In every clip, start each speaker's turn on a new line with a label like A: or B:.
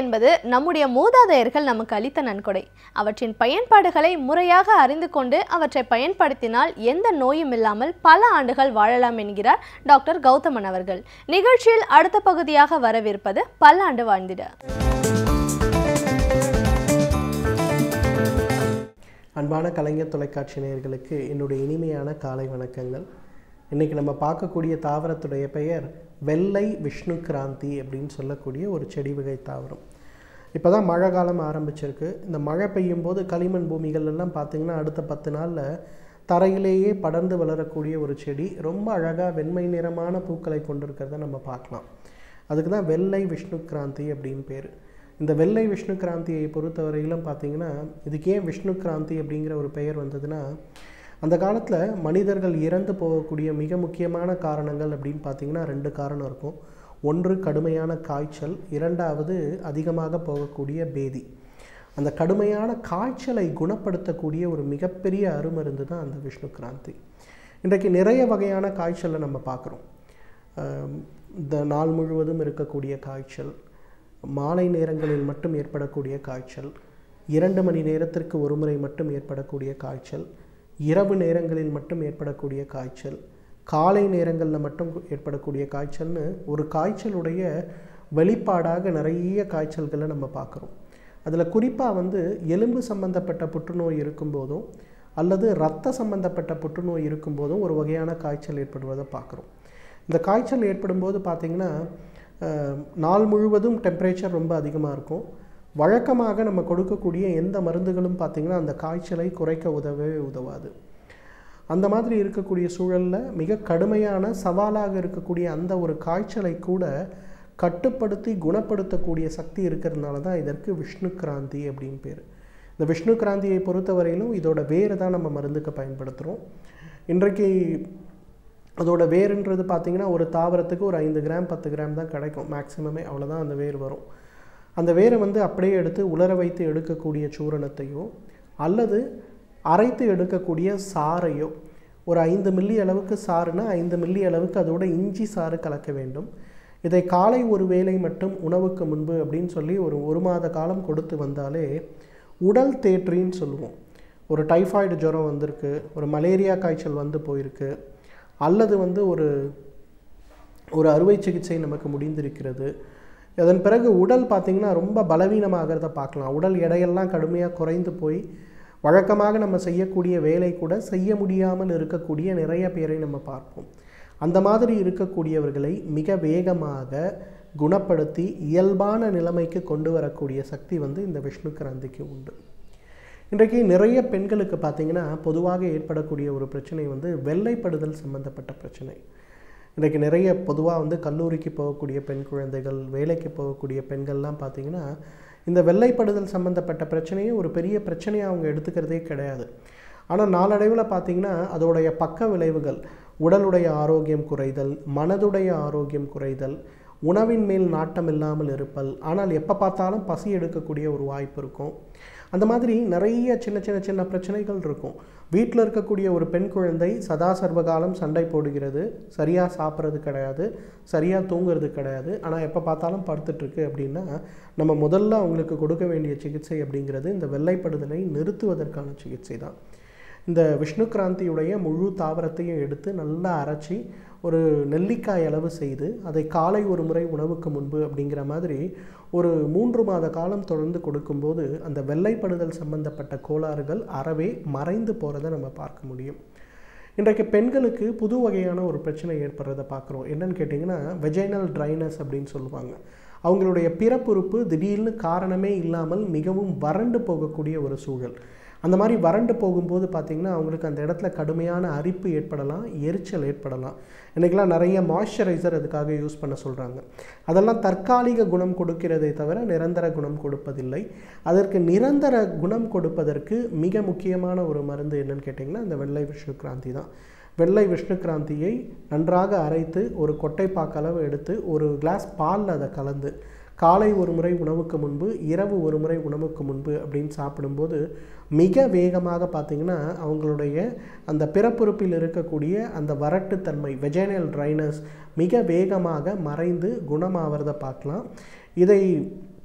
A: என்பது நம்முடைய மூதாதையர்கள் நமக்கு அளித்த நன்கொடை அவற்றின் பயன்பாடுகளை முறையாக அறிந்து கொண்டு அவற்றை பயன்படுத்தினால் எந்த நோயும் இல்லாமல் பல ஆண்டுகள் வாழலாம் என்கிறார் டாக்டர் கௌதமன் அவர்கள் நிகழ்ச்சியில் அடுத்த பகுதியாக வரவிருப்பது பல்லாண்டு வாழ்ந்திட
B: அன்பான கலைஞர் தொலைக்காட்சி நேயர்களுக்கு என்னுடைய இனிமையான காலை வணக்கங்கள் இன்றைக்கி நம்ம பார்க்கக்கூடிய தாவரத்துடைய பெயர் வெள்ளை விஷ்ணு கிராந்தி அப்படின்னு சொல்லக்கூடிய ஒரு செடி வகை தாவரம் இப்போ தான் மழை காலம் ஆரம்பிச்சிருக்கு இந்த மழை பெய்யும் போது களிமண் பூமிகள் எல்லாம் பார்த்திங்கன்னா அடுத்த பத்து நாளில் தரையிலேயே படர்ந்து வளரக்கூடிய ஒரு செடி ரொம்ப அழகாக வெண்மை நிறமான பூக்களை கொண்டிருக்கிறத நம்ம பார்க்கலாம் அதுக்கு தான் வெள்ளை விஷ்ணு கிராந்தி அப்படின்னு பேர் இந்த வெள்ளை விஷ்ணு கிராந்தியை பொறுத்தவரையிலும் பார்த்தீங்கன்னா இதுக்கு ஏன் விஷ்ணு கிராந்தி அப்படிங்கிற ஒரு பெயர் வந்ததுன்னா அந்த காலத்தில் மனிதர்கள் இறந்து போகக்கூடிய மிக முக்கியமான காரணங்கள் அப்படின்னு பார்த்தீங்கன்னா ரெண்டு காரணம் இருக்கும் ஒன்று கடுமையான காய்ச்சல் இரண்டாவது அதிகமாக போகக்கூடிய பேதி அந்த கடுமையான காய்ச்சலை குணப்படுத்தக்கூடிய ஒரு மிகப்பெரிய அருமருந்து தான் அந்த விஷ்ணு கிராந்தி இன்றைக்கு நிறைய வகையான காய்ச்சலை நம்ம பார்க்குறோம் இந்த நாள் முழுவதும் இருக்கக்கூடிய காய்ச்சல் மாலை நேரங்களில் மட்டும் ஏற்படக்கூடிய காய்ச்சல் இரண்டு மணி நேரத்திற்கு ஒரு முறை மட்டும் ஏற்படக்கூடிய காய்ச்சல் இரவு நேரங்களில் மட்டும் ஏற்படக்கூடிய காய்ச்சல் காலை நேரங்களில் மட்டும் ஏற்படக்கூடிய காய்ச்சல்னு ஒரு காய்ச்சலுடைய வெளிப்பாடாக நிறைய காய்ச்சல்களை நம்ம பார்க்குறோம் அதில் குறிப்பாக வந்து எலும்பு சம்பந்தப்பட்ட புற்றுநோய் இருக்கும்போதும் அல்லது இரத்த சம்பந்தப்பட்ட புற்றுநோய் இருக்கும்போதும் ஒரு வகையான காய்ச்சல் ஏற்படுவதை பார்க்குறோம் இந்த காய்ச்சல் ஏற்படும் போது பார்த்திங்கன்னா நாள் முழுவதும் டெம்பரேச்சர் ரொம்ப அதிகமாக இருக்கும் வழக்கமாக நம்ம கொடுக்கக்கூடிய எந்த மருந்துகளும் பார்த்திங்கன்னா அந்த காய்ச்சலை குறைக்க உதவவே உதவாது அந்த மாதிரி இருக்கக்கூடிய சூழலில் மிக கடுமையான சவாலாக இருக்கக்கூடிய அந்த ஒரு காய்ச்சலை கூட கட்டுப்படுத்தி குணப்படுத்தக்கூடிய சக்தி இருக்கிறதுனால தான் இதற்கு விஷ்ணு கிராந்தி அப்படின்னு பேர் இந்த விஷ்ணு கிராந்தியை பொறுத்தவரையிலும் இதோட வேறு தான் நம்ம மருந்துக்கு பயன்படுத்துகிறோம் இன்றைக்கு அதோட வேருன்றது பார்த்திங்கன்னா ஒரு தாவரத்துக்கு ஒரு ஐந்து கிராம் பத்து கிராம் தான் கிடைக்கும் மேக்ஸிமமே அவ்வளோதான் அந்த வேர் வரும் அந்த வேரை வந்து அப்படியே எடுத்து உலர வைத்து எடுக்கக்கூடிய சூரணத்தையோ அல்லது அரைத்து எடுக்கக்கூடிய சாறையோ ஒரு ஐந்து மில்லி அளவுக்கு சாறுனா ஐந்து மில்லி அளவுக்கு அதோட இஞ்சி சாறு கலக்க வேண்டும் இதை காலை ஒரு வேளை மட்டும் உணவுக்கு முன்பு அப்படின்னு சொல்லி ஒரு ஒரு மாத காலம் கொடுத்து வந்தாலே உடல் தேற்றின்னு சொல்லுவோம் ஒரு டைஃபாய்டு ஜுரம் வந்திருக்கு ஒரு மலேரியா காய்ச்சல் வந்து போயிருக்கு அல்லது வந்து ஒரு ஒரு அறுவை சிகிச்சை நமக்கு முடிந்திருக்கிறது அதன் பிறகு உடல் பார்த்திங்கன்னா ரொம்ப பலவீனமாகிறத பார்க்கலாம் உடல் எடையெல்லாம் கடுமையாக குறைந்து போய் வழக்கமாக நம்ம செய்யக்கூடிய வேலை கூட செய்ய முடியாமல் இருக்கக்கூடிய நிறைய பேரை நம்ம பார்ப்போம் அந்த மாதிரி இருக்கக்கூடியவர்களை மிக வேகமாக குணப்படுத்தி இயல்பான நிலைமைக்கு கொண்டு வரக்கூடிய சக்தி வந்து இந்த விஷ்ணு கிராந்திக்கு உண்டு இன்றைக்கு நிறைய பெண்களுக்கு பார்த்திங்கன்னா பொதுவாக ஏற்படக்கூடிய ஒரு பிரச்சனை வந்து வெள்ளைப்படுதல் சம்மந்தப்பட்ட பிரச்சனை இன்றைக்கு நிறைய பொதுவாக வந்து கல்லூரிக்கு போகக்கூடிய பெண் குழந்தைகள் வேலைக்கு போகக்கூடிய பெண்கள்லாம் பார்த்திங்கன்னா இந்த வெள்ளைப்படுதல் சம்மந்தப்பட்ட பிரச்சனையை ஒரு பெரிய பிரச்சனையை அவங்க எடுத்துக்கிறதே கிடையாது ஆனால் நாளடைவில் பார்த்திங்கன்னா அதோடைய பக்க விளைவுகள் உடலுடைய ஆரோக்கியம் குறைதல் மனதுடைய ஆரோக்கியம் குறைதல் உணவின் மேல் நாட்டம் இல்லாமல் இருப்பல் ஆனால் எப்போ பார்த்தாலும் பசி எடுக்கக்கூடிய ஒரு வாய்ப்பு இருக்கும் அந்த மாதிரி நிறைய சின்ன சின்ன சின்ன பிரச்சனைகள் இருக்கும் வீட்டில் இருக்கக்கூடிய ஒரு பெண் குழந்தை சதா சர்வகாலம் சண்டை போடுகிறது சரியாக சாப்பிட்றது கிடையாது சரியாக தூங்குறது கிடையாது ஆனால் எப்போ பார்த்தாலும் படுத்துட்ருக்கு அப்படின்னா நம்ம முதல்ல அவங்களுக்கு கொடுக்க வேண்டிய சிகிச்சை அப்படிங்கிறது இந்த வெள்ளைப்படுதலை நிறுத்துவதற்கான சிகிச்சை தான் இந்த விஷ்ணு கிராந்தியுடைய முழு தாவரத்தையும் எடுத்து நல்லா அரைச்சி ஒரு நெல்லிக்காய் அளவு செய்து அதை காலை ஒரு முறை உணவுக்கு முன்பு அப்படிங்கிற மாதிரி ஒரு மூன்று மாத காலம் தொடர்ந்து கொடுக்கும்போது அந்த வெள்ளைப்படுதல் சம்பந்தப்பட்ட கோளாறுகள் அறவே மறைந்து போகிறத நம்ம பார்க்க முடியும் இன்றைக்கு பெண்களுக்கு புது வகையான ஒரு பிரச்சனை ஏற்படுறதை பார்க்குறோம் என்னன்னு கேட்டிங்கன்னா வெஜைனல் ட்ரைனஸ் அப்படின்னு சொல்லுவாங்க அவங்களுடைய பிறப்புறுப்பு திடீர்னு காரணமே இல்லாமல் மிகவும் வறண்டு போகக்கூடிய ஒரு சூழல் அந்த மாதிரி வறண்டு போகும்போது பார்த்திங்கன்னா அவங்களுக்கு அந்த இடத்துல கடுமையான அரிப்பு ஏற்படலாம் எரிச்சல் ஏற்படலாம் இன்றைக்கெலாம் நிறைய மாய்ஸ்சரைசர் அதுக்காக யூஸ் பண்ண சொல்கிறாங்க அதெல்லாம் தற்காலிக குணம் கொடுக்கிறதை தவிர நிரந்தர குணம் கொடுப்பதில்லை அதற்கு நிரந்தர குணம் கொடுப்பதற்கு மிக முக்கியமான ஒரு மருந்து என்னன்னு கேட்டிங்கன்னா இந்த வெள்ளை விஷ்ணு கிராந்தி தான் வெள்ளை விஷ்ணு கிராந்தியை நன்றாக அரைத்து ஒரு கொட்டைப்பாக்களவு எடுத்து ஒரு கிளாஸ் பாலில் அதை கலந்து காலை ஒரு முறை உணவுக்கு முன்பு இரவு ஒரு முறை உணவுக்கு முன்பு அப்படின்னு சாப்பிடும்போது மிக வேகமாக பார்த்திங்கன்னா அவங்களுடைய அந்த பிறப்புறுப்பில் இருக்கக்கூடிய அந்த வறட்டுத்தன்மை வெஜைனல் ட்ரைனஸ் மிக வேகமாக மறைந்து குணமாகிறத பார்க்கலாம் இதை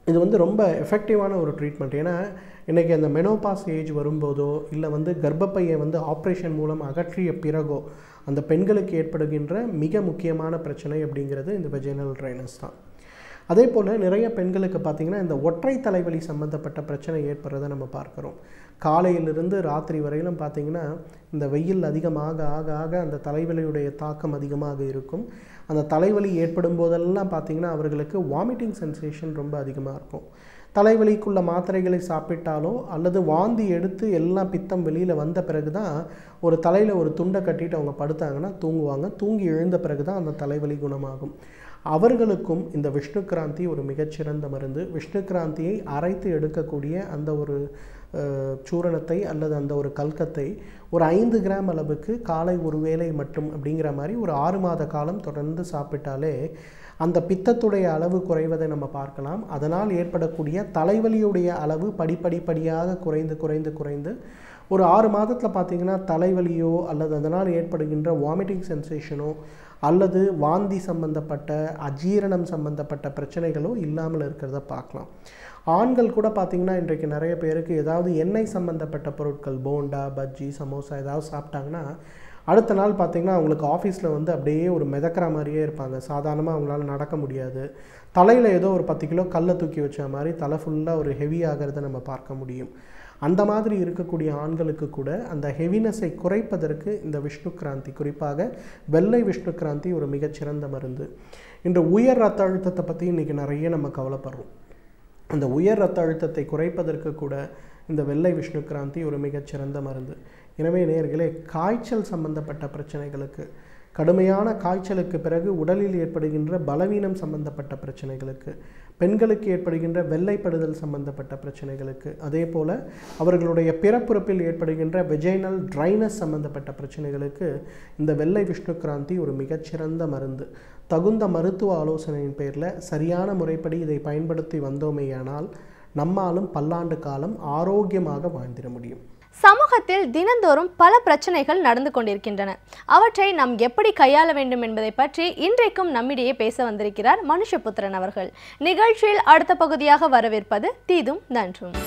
B: இது வந்து ரொம்ப எஃபெக்டிவான ஒரு ட்ரீட்மெண்ட் ஏன்னா இன்றைக்கி அந்த மெனோபாஸ் ஏஜ் வரும்போதோ இல்லை வந்து கர்ப்பப்பையை வந்து ஆப்ரேஷன் மூலம் அகற்றிய பிறகோ அந்த பெண்களுக்கு ஏற்படுகின்ற மிக முக்கியமான பிரச்சனை அப்படிங்கிறது இந்த வெஜைனல் ட்ரைனஸ் தான் அதே போல் நிறைய பெண்களுக்கு பார்த்திங்கன்னா இந்த ஒற்றை தலைவலி சம்மந்தப்பட்ட பிரச்சனை ஏற்படுறதை நம்ம பார்க்குறோம் காலையிலிருந்து ராத்திரி வரையிலும் பார்த்திங்கன்னா இந்த வெயில் அதிகமாக ஆக ஆக அந்த தலைவலியுடைய தாக்கம் அதிகமாக இருக்கும் அந்த தலைவலி ஏற்படும் போதெல்லாம் பார்த்திங்கன்னா அவர்களுக்கு வாமிட்டிங் சென்சேஷன் ரொம்ப அதிகமாக இருக்கும் தலைவலிக்குள்ள மாத்திரைகளை சாப்பிட்டாலோ அல்லது வாந்தி எடுத்து எல்லாம் பித்தம் வெளியில் வந்த பிறகு தான் ஒரு தலையில் ஒரு துண்டை கட்டிட்டு அவங்க படுத்தாங்கன்னா தூங்குவாங்க தூங்கி எழுந்த பிறகு தான் அந்த தலைவலி குணமாகும் அவர்களுக்கும் இந்த விஷ்ணு கிராந்தி ஒரு மிகச்சிறந்த மருந்து விஷ்ணு கிராந்தியை அரைத்து எடுக்கக்கூடிய அந்த ஒரு அஹ், சூரணத்தை அல்லது அந்த ஒரு கல்கத்தை ஒரு ஐந்து கிராம் அளவுக்கு காலை ஒரு வேளை மட்டும் அப்படிங்கிற மாதிரி ஒரு ஆறு மாத காலம் தொடர்ந்து சாப்பிட்டாலே அந்த பித்தத்துடைய அளவு குறைவதை நம்ம பார்க்கலாம் அதனால் ஏற்படக்கூடிய தலைவலியுடைய அளவு படிப்படிப்படியாக குறைந்து குறைந்து குறைந்து ஒரு ஆறு மாதத்தில் பார்த்தீங்கன்னா தலைவலியோ அல்லது அதனால் ஏற்படுகின்ற வாமிட்டிங் சென்சேஷனோ அல்லது வாந்தி சம்பந்தப்பட்ட அஜீரணம் சம்பந்தப்பட்ட பிரச்சனைகளோ இல்லாமல் இருக்கிறத பார்க்கலாம் ஆண்கள் கூட பார்த்திங்கன்னா இன்றைக்கு நிறைய பேருக்கு ஏதாவது எண்ணெய் சம்பந்தப்பட்ட பொருட்கள் போண்டா பஜ்ஜி சமோசா ஏதாவது சாப்பிட்டாங்கன்னா அடுத்த நாள் பார்த்திங்கன்னா அவங்களுக்கு ஆஃபீஸில் வந்து அப்படியே ஒரு மிதக்கிற மாதிரியே இருப்பாங்க சாதாரணமாக அவங்களால நடக்க முடியாது தலையில் ஏதோ ஒரு பத்து கிலோ கல்லை தூக்கி வச்ச மாதிரி தலை ஃபுல்லாக ஒரு ஹெவி ஆகிறத நம்ம பார்க்க முடியும் அந்த மாதிரி இருக்கக்கூடிய ஆண்களுக்கு கூட அந்த ஹெவினஸை குறைப்பதற்கு இந்த விஷ்ணு கிராந்தி குறிப்பாக வெள்ளை விஷ்ணு கிராந்தி ஒரு மிகச்சிறந்த மருந்து இன்று உயர் ரத்த அழுத்தத்தை பற்றி இன்றைக்கி நிறைய நம்ம கவலைப்படுறோம் அந்த உயர் ரத்த அழுத்தத்தை குறைப்பதற்கு கூட இந்த வெள்ளை விஷ்ணு கிராந்தி ஒரு மிகச்சிறந்த மருந்து எனவே நேர்களே காய்ச்சல் சம்பந்தப்பட்ட பிரச்சனைகளுக்கு கடுமையான காய்ச்சலுக்கு பிறகு உடலில் ஏற்படுகின்ற பலவீனம் சம்பந்தப்பட்ட பிரச்சனைகளுக்கு பெண்களுக்கு ஏற்படுகின்ற வெள்ளைப்படுதல் சம்பந்தப்பட்ட பிரச்சனைகளுக்கு அதே போல் அவர்களுடைய பிறப்புறுப்பில் ஏற்படுகின்ற வெஜைனல் ட்ரைனஸ் சம்பந்தப்பட்ட பிரச்சனைகளுக்கு இந்த வெள்ளை விஷ்ணு கிராந்தி ஒரு மிகச்சிறந்த மருந்து தகுந்த மருத்துவ ஆலோசனையின் பேரில் சரியான முறைப்படி இதை பயன்படுத்தி வந்தோமேயானால் நம்மாலும் பல்லாண்டு காலம் ஆரோக்கியமாக வாழ்ந்திட முடியும்
A: சமூகத்தில் தினந்தோறும் பல பிரச்சனைகள் நடந்து கொண்டிருக்கின்றன அவற்றை நாம் எப்படி கையாள வேண்டும் என்பதை பற்றி இன்றைக்கும் நம்மிடையே பேச வந்திருக்கிறார் மனுஷபுத்திரன் அவர்கள் நிகழ்ச்சியில் அடுத்த பகுதியாக வரவேற்பது தீதும் நன்றும்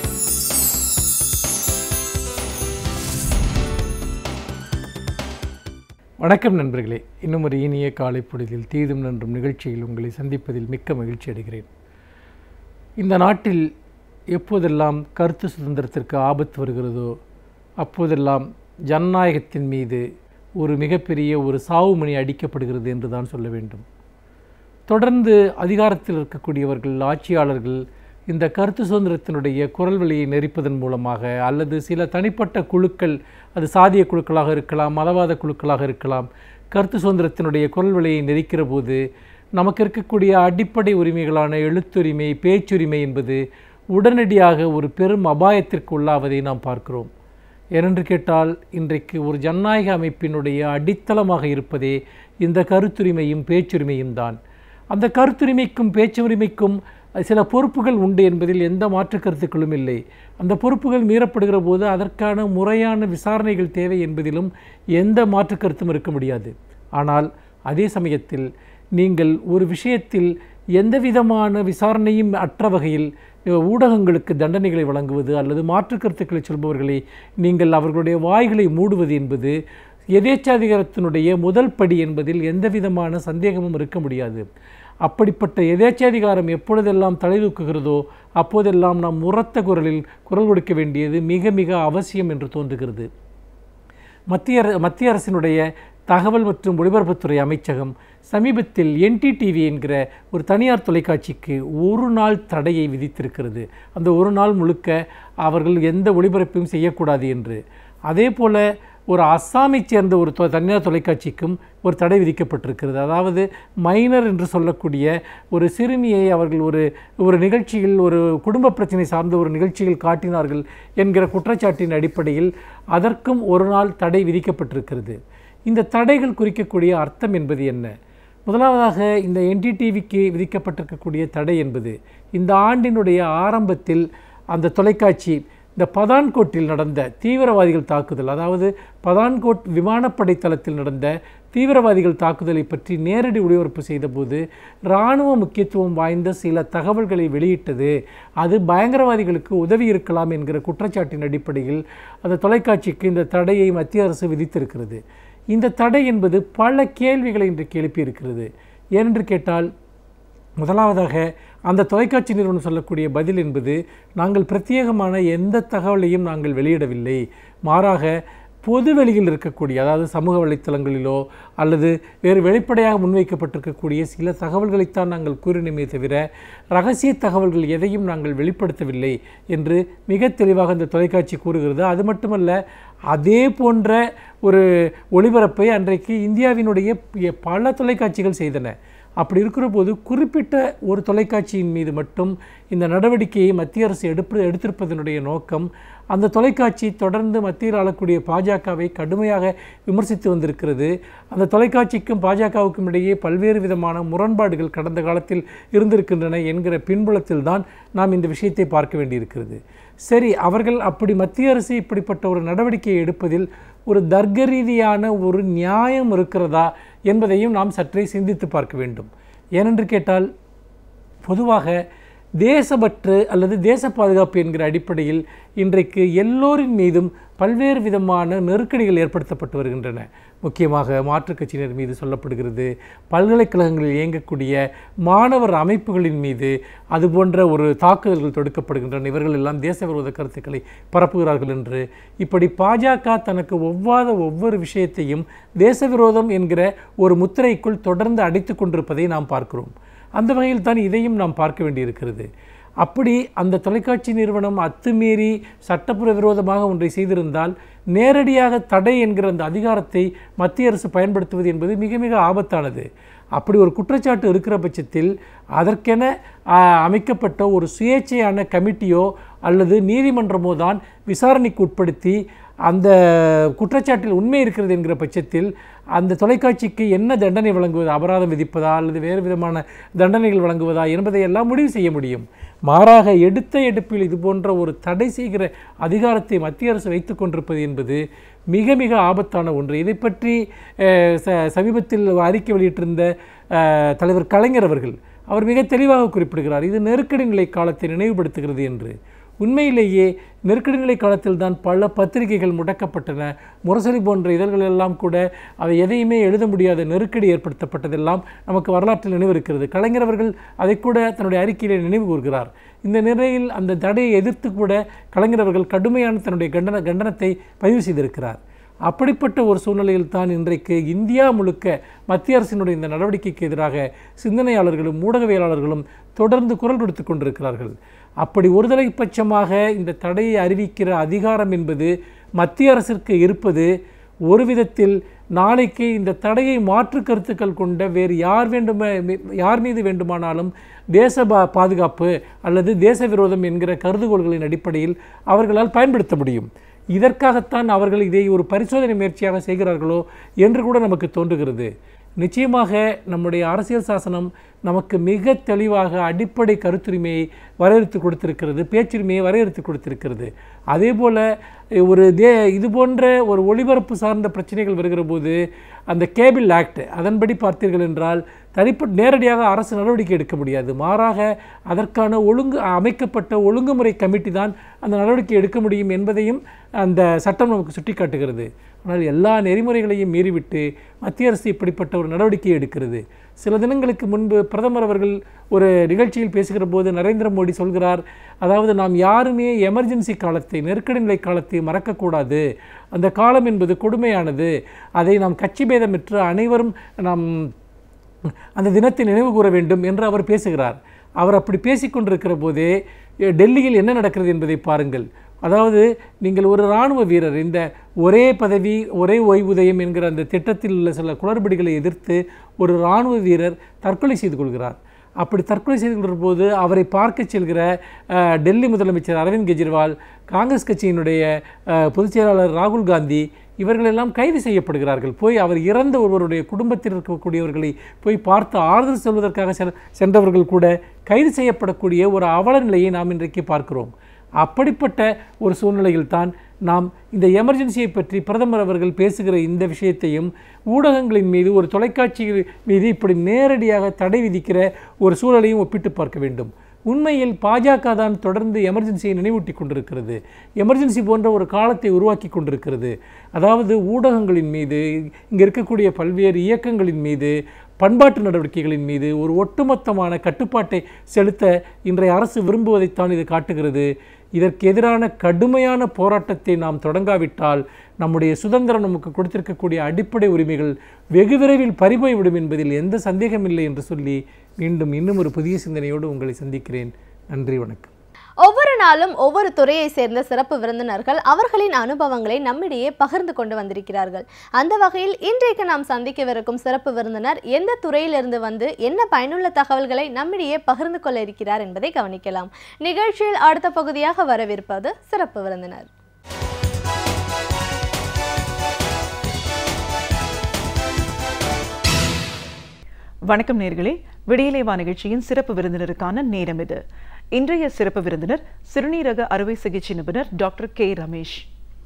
C: வணக்கம் நண்பர்களே இன்னும் ஒரு இனிய காலை பொழுதில் தீதும் நன்றும் நிகழ்ச்சியில் உங்களை சந்திப்பதில் மிக்க மகிழ்ச்சி அடைகிறேன் இந்த நாட்டில் எப்போதெல்லாம் கருத்து சுதந்திரத்திற்கு ஆபத்து வருகிறதோ அப்போதெல்லாம் ஜனநாயகத்தின் மீது ஒரு மிகப்பெரிய ஒரு சாவுமணி அடிக்கப்படுகிறது என்று தான் சொல்ல வேண்டும் தொடர்ந்து அதிகாரத்தில் இருக்கக்கூடியவர்கள் ஆட்சியாளர்கள் இந்த கருத்து சுதந்திரத்தினுடைய குரல் வழியை நெரிப்பதன் மூலமாக அல்லது சில தனிப்பட்ட குழுக்கள் அது சாதிய குழுக்களாக இருக்கலாம் மதவாத குழுக்களாக இருக்கலாம் கருத்து சுதந்திரத்தினுடைய குரல் வழியை நெரிக்கிற போது நமக்கு இருக்கக்கூடிய அடிப்படை உரிமைகளான எழுத்துரிமை பேச்சுரிமை என்பது உடனடியாக ஒரு பெரும் அபாயத்திற்கு உள்ளாவதை நாம் பார்க்கிறோம் ஏனென்று கேட்டால் இன்றைக்கு ஒரு ஜனநாயக அமைப்பினுடைய அடித்தளமாக இருப்பதே இந்த கருத்துரிமையும் பேச்சுரிமையும் தான் அந்த கருத்துரிமைக்கும் பேச்சுரிமைக்கும் சில பொறுப்புகள் உண்டு என்பதில் எந்த மாற்று கருத்துக்களும் இல்லை அந்த பொறுப்புகள் மீறப்படுகிற போது அதற்கான முறையான விசாரணைகள் தேவை என்பதிலும் எந்த மாற்று கருத்தும் இருக்க முடியாது ஆனால் அதே சமயத்தில் நீங்கள் ஒரு விஷயத்தில் எந்த விதமான விசாரணையும் அற்ற வகையில் ஊடகங்களுக்கு தண்டனைகளை வழங்குவது அல்லது மாற்று கருத்துக்களை சொல்பவர்களை நீங்கள் அவர்களுடைய வாய்களை மூடுவது என்பது எதேச்சாதிகாரத்தினுடைய முதல் படி என்பதில் எந்த விதமான சந்தேகமும் இருக்க முடியாது அப்படிப்பட்ட எதேச்சாதிகாரம் எப்பொழுதெல்லாம் தலைதூக்குகிறதோ அப்போதெல்லாம் நாம் உரத்த குரலில் குரல் கொடுக்க வேண்டியது மிக மிக அவசியம் என்று தோன்றுகிறது மத்திய அர- மத்திய அரசினுடைய தகவல் மற்றும் ஒலிபரப்புத்துறை அமைச்சகம் சமீபத்தில் என்டிடிவி என்கிற ஒரு தனியார் தொலைக்காட்சிக்கு ஒரு நாள் தடையை விதித்திருக்கிறது அந்த ஒரு நாள் முழுக்க அவர்கள் எந்த ஒளிபரப்பையும் செய்யக்கூடாது என்று அதே போல் ஒரு அஸ்ஸாமைச் சேர்ந்த ஒரு தொ- தனியார் தொலைக்காட்சிக்கும் ஒரு தடை விதிக்கப்பட்டிருக்கிறது அதாவது மைனர் என்று சொல்லக்கூடிய ஒரு சிறுமியை அவர்கள் ஒரு ஒரு நிகழ்ச்சியில் ஒரு குடும்ப பிரச்சனை சார்ந்த ஒரு நிகழ்ச்சியில் காட்டினார்கள் என்கிற குற்றச்சாட்டின் அடிப்படையில் அதற்கும் ஒரு நாள் தடை விதிக்கப்பட்டிருக்கிறது இந்த தடைகள் குறிக்கக்கூடிய அர்த்தம் என்பது என்ன முதலாவதாக இந்த என்டிடிவிக்கு விதிக்கப்பட்டிருக்கக்கூடிய தடை என்பது இந்த ஆண்டினுடைய ஆரம்பத்தில் அந்த தொலைக்காட்சி இந்த பதான்கோட்டில் நடந்த தீவிரவாதிகள் தாக்குதல் அதாவது பதான்கோட் விமானப்படை தளத்தில் நடந்த தீவிரவாதிகள் தாக்குதலை பற்றி நேரடி ஒளிபரப்பு செய்தபோது இராணுவ முக்கியத்துவம் வாய்ந்த சில தகவல்களை வெளியிட்டது அது பயங்கரவாதிகளுக்கு உதவி இருக்கலாம் என்கிற குற்றச்சாட்டின் அடிப்படையில் அந்த தொலைக்காட்சிக்கு இந்த தடையை மத்திய அரசு விதித்திருக்கிறது இந்த தடை என்பது பல கேள்விகளை இன்றைக்கு எழுப்பியிருக்கிறது ஏனென்று கேட்டால் முதலாவதாக அந்த தொலைக்காட்சி நிறுவனம் சொல்லக்கூடிய பதில் என்பது நாங்கள் பிரத்யேகமான எந்த தகவலையும் நாங்கள் வெளியிடவில்லை மாறாக பொது வெளியில் இருக்கக்கூடிய அதாவது சமூக வலைத்தளங்களிலோ அல்லது வேறு வெளிப்படையாக முன்வைக்கப்பட்டிருக்கக்கூடிய சில தகவல்களைத்தான் நாங்கள் கூறினோமே தவிர ரகசிய தகவல்கள் எதையும் நாங்கள் வெளிப்படுத்தவில்லை என்று மிக தெளிவாக இந்த தொலைக்காட்சி கூறுகிறது அது மட்டுமல்ல அதே போன்ற ஒரு ஒளிபரப்பை அன்றைக்கு இந்தியாவினுடைய பல தொலைக்காட்சிகள் செய்தன அப்படி இருக்கிற போது குறிப்பிட்ட ஒரு தொலைக்காட்சியின் மீது மட்டும் இந்த நடவடிக்கையை மத்திய அரசு எடுப்பு எடுத்திருப்பதனுடைய நோக்கம் அந்த தொலைக்காட்சி தொடர்ந்து மத்தியில் ஆளக்கூடிய பாஜகவை கடுமையாக விமர்சித்து வந்திருக்கிறது அந்த தொலைக்காட்சிக்கும் பாஜகவுக்கும் இடையே பல்வேறு விதமான முரண்பாடுகள் கடந்த காலத்தில் இருந்திருக்கின்றன என்கிற பின்புலத்தில் தான் நாம் இந்த விஷயத்தை பார்க்க வேண்டியிருக்கிறது சரி அவர்கள் அப்படி மத்திய அரசு இப்படிப்பட்ட ஒரு நடவடிக்கையை எடுப்பதில் ஒரு தர்க்க ரீதியான ஒரு நியாயம் இருக்கிறதா என்பதையும் நாம் சற்றே சிந்தித்து பார்க்க வேண்டும் ஏனென்று கேட்டால் பொதுவாக தேசப்பற்று அல்லது தேச பாதுகாப்பு என்கிற அடிப்படையில் இன்றைக்கு எல்லோரின் மீதும் பல்வேறு விதமான நெருக்கடிகள் ஏற்படுத்தப்பட்டு வருகின்றன முக்கியமாக மாற்றுக் கட்சியினர் மீது சொல்லப்படுகிறது பல்கலைக்கழகங்களில் இயங்கக்கூடிய மாணவர் அமைப்புகளின் மீது அதுபோன்ற ஒரு தாக்குதல்கள் தொடுக்கப்படுகின்றன இவர்கள் எல்லாம் தேச விரோத கருத்துக்களை பரப்புகிறார்கள் என்று இப்படி பாஜக தனக்கு ஒவ்வாத ஒவ்வொரு விஷயத்தையும் தேச விரோதம் என்கிற ஒரு முத்திரைக்குள் தொடர்ந்து அடைத்து கொண்டிருப்பதை நாம் பார்க்கிறோம் அந்த வகையில் தான் இதையும் நாம் பார்க்க வேண்டியிருக்கிறது அப்படி அந்த தொலைக்காட்சி நிறுவனம் அத்துமீறி சட்டப்புற விரோதமாக ஒன்றை செய்திருந்தால் நேரடியாக தடை என்கிற அந்த அதிகாரத்தை மத்திய அரசு பயன்படுத்துவது என்பது மிக மிக ஆபத்தானது அப்படி ஒரு குற்றச்சாட்டு இருக்கிற பட்சத்தில் அதற்கென அமைக்கப்பட்ட ஒரு சுயேட்சையான கமிட்டியோ அல்லது நீதிமன்றமோ தான் விசாரணைக்கு உட்படுத்தி அந்த குற்றச்சாட்டில் உண்மை இருக்கிறது என்கிற பட்சத்தில் அந்த தொலைக்காட்சிக்கு என்ன தண்டனை வழங்குவது அபராதம் விதிப்பதா அல்லது வேறு விதமான தண்டனைகள் வழங்குவதா என்பதை எல்லாம் முடிவு செய்ய முடியும் மாறாக எடுத்த எடுப்பில் இது போன்ற ஒரு தடை செய்கிற அதிகாரத்தை மத்திய அரசு வைத்து கொண்டிருப்பது என்பது மிக மிக ஆபத்தான ஒன்று இதை பற்றி ச சமீபத்தில் அறிக்கை வெளியிட்டிருந்த தலைவர் கலைஞர் அவர்கள் அவர் மிக தெளிவாக குறிப்பிடுகிறார் இது நெருக்கடி நிலை காலத்தை நினைவுபடுத்துகிறது என்று உண்மையிலேயே நெருக்கடி நிலை காலத்தில் தான் பல பத்திரிகைகள் முடக்கப்பட்டன முரசொலி போன்ற இதழ்கள் எல்லாம் கூட அவை எதையுமே எழுத முடியாத நெருக்கடி ஏற்படுத்தப்பட்டதெல்லாம் நமக்கு வரலாற்றில் நினைவிருக்கிறது கலைஞர் அவர்கள் அதை கூட தன்னுடைய அறிக்கையிலே நினைவு கூறுகிறார் இந்த நிலையில் அந்த தடையை எதிர்த்து கூட கலைஞர் அவர்கள் கடுமையான தன்னுடைய கண்டன கண்டனத்தை பதிவு செய்திருக்கிறார் அப்படிப்பட்ட ஒரு சூழ்நிலையில் தான் இன்றைக்கு இந்தியா முழுக்க மத்திய அரசினுடைய இந்த நடவடிக்கைக்கு எதிராக சிந்தனையாளர்களும் ஊடகவியலாளர்களும் தொடர்ந்து குரல் கொடுத்து கொண்டிருக்கிறார்கள் அப்படி ஒருதலை பட்சமாக இந்த தடையை அறிவிக்கிற அதிகாரம் என்பது மத்திய அரசிற்கு இருப்பது ஒரு விதத்தில் நாளைக்கு இந்த தடையை மாற்று கருத்துக்கள் கொண்ட வேறு யார் வேண்டுமே யார் மீது வேண்டுமானாலும் தேச பா பாதுகாப்பு அல்லது தேச விரோதம் என்கிற கருதுகோள்களின் அடிப்படையில் அவர்களால் பயன்படுத்த முடியும் இதற்காகத்தான் அவர்கள் இதை ஒரு பரிசோதனை முயற்சியாக செய்கிறார்களோ என்று கூட நமக்கு தோன்றுகிறது நிச்சயமாக நம்முடைய அரசியல் சாசனம் நமக்கு மிக தெளிவாக அடிப்படை கருத்துரிமையை வரையறுத்து கொடுத்திருக்கிறது பேச்சுரிமையை வரையறுத்து கொடுத்திருக்கிறது அதே போல் ஒரு தே இது போன்ற ஒரு ஒளிபரப்பு சார்ந்த பிரச்சனைகள் வருகிற போது அந்த கேபிள் ஆக்ட் அதன்படி பார்த்தீர்கள் என்றால் தனிப்பட்ட நேரடியாக அரசு நடவடிக்கை எடுக்க முடியாது மாறாக அதற்கான ஒழுங்கு அமைக்கப்பட்ட ஒழுங்குமுறை கமிட்டி தான் அந்த நடவடிக்கை எடுக்க முடியும் என்பதையும் அந்த சட்டம் நமக்கு சுட்டிக்காட்டுகிறது ஆனால் எல்லா நெறிமுறைகளையும் மீறிவிட்டு மத்திய அரசு இப்படிப்பட்ட ஒரு நடவடிக்கை எடுக்கிறது சில தினங்களுக்கு முன்பு பிரதமர் அவர்கள் ஒரு நிகழ்ச்சியில் பேசுகிற போது நரேந்திர மோடி சொல்கிறார் அதாவது நாம் யாருமே எமர்ஜென்சி காலத்தை நெருக்கடி நிலை காலத்தை மறக்கக்கூடாது அந்த காலம் என்பது கொடுமையானது அதை நாம் கட்சி பேதமிற்று அனைவரும் நாம் அந்த தினத்தை நினைவு கூற வேண்டும் என்று அவர் பேசுகிறார் அவர் அப்படி பேசிக்கொண்டிருக்கிற போதே டெல்லியில் என்ன நடக்கிறது என்பதை பாருங்கள் அதாவது நீங்கள் ஒரு இராணுவ வீரர் இந்த ஒரே பதவி ஒரே ஓய்வூதியம் என்கிற அந்த திட்டத்தில் உள்ள சில குளறுபடிகளை எதிர்த்து ஒரு இராணுவ வீரர் தற்கொலை செய்து கொள்கிறார் அப்படி தற்கொலை செய்து கொள்கிற போது அவரை பார்க்க செல்கிற டெல்லி முதலமைச்சர் அரவிந்த் கெஜ்ரிவால் காங்கிரஸ் கட்சியினுடைய பொதுச் செயலாளர் ராகுல் காந்தி இவர்களெல்லாம் கைது செய்யப்படுகிறார்கள் போய் அவர் இறந்த ஒருவருடைய குடும்பத்தில் இருக்கக்கூடியவர்களை போய் பார்த்து ஆறுதல் சொல்வதற்காக சென்றவர்கள் கூட கைது செய்யப்படக்கூடிய ஒரு அவல நிலையை நாம் இன்றைக்கு பார்க்கிறோம் அப்படிப்பட்ட ஒரு சூழ்நிலையில் தான் நாம் இந்த எமர்ஜென்சியை பற்றி பிரதமர் அவர்கள் பேசுகிற இந்த விஷயத்தையும் ஊடகங்களின் மீது ஒரு தொலைக்காட்சி மீது இப்படி நேரடியாக தடை விதிக்கிற ஒரு சூழலையும் ஒப்பிட்டு பார்க்க வேண்டும் உண்மையில் பாஜக தான் தொடர்ந்து எமர்ஜென்சியை நினைவூட்டி கொண்டிருக்கிறது எமர்ஜென்சி போன்ற ஒரு காலத்தை உருவாக்கி கொண்டிருக்கிறது அதாவது ஊடகங்களின் மீது இங்கே இருக்கக்கூடிய பல்வேறு இயக்கங்களின் மீது பண்பாட்டு நடவடிக்கைகளின் மீது ஒரு ஒட்டுமொத்தமான கட்டுப்பாட்டை செலுத்த இன்றைய அரசு விரும்புவதைத்தான் இது காட்டுகிறது இதற்கு எதிரான கடுமையான போராட்டத்தை நாம் தொடங்காவிட்டால் நம்முடைய சுதந்திரம் நமக்கு கொடுத்திருக்கக்கூடிய அடிப்படை உரிமைகள் வெகு விரைவில் பறிபோய்விடும் என்பதில் எந்த சந்தேகமில்லை என்று சொல்லி மீண்டும் இன்னும் ஒரு புதிய சிந்தனையோடு உங்களை சந்திக்கிறேன் நன்றி வணக்கம்
A: ஒவ்வொரு நாளும் ஒவ்வொரு துறையை சேர்ந்த சிறப்பு விருந்தினர்கள் அவர்களின் அனுபவங்களை நம்மிடையே பகிர்ந்து கொண்டு வந்திருக்கிறார்கள் அந்த வகையில் இன்றைக்கு நாம் சந்திக்கவிருக்கும் சிறப்பு விருந்தினர் எந்த துறையிலிருந்து வந்து என்ன பயனுள்ள தகவல்களை நம்மிடையே பகிர்ந்து கொள்ள இருக்கிறார் என்பதை கவனிக்கலாம் நிகழ்ச்சியில் அடுத்த பகுதியாக வரவிருப்பது சிறப்பு விருந்தினர்
D: வணக்கம் நேர்களே விடியலேவா நிகழ்ச்சியின் சிறப்பு விருந்தினருக்கான நேரம் இது இன்றைய சிறப்பு விருந்தினர் சிறுநீரக அறுவை சிகிச்சை நிபுணர் டாக்டர் கே ரமேஷ்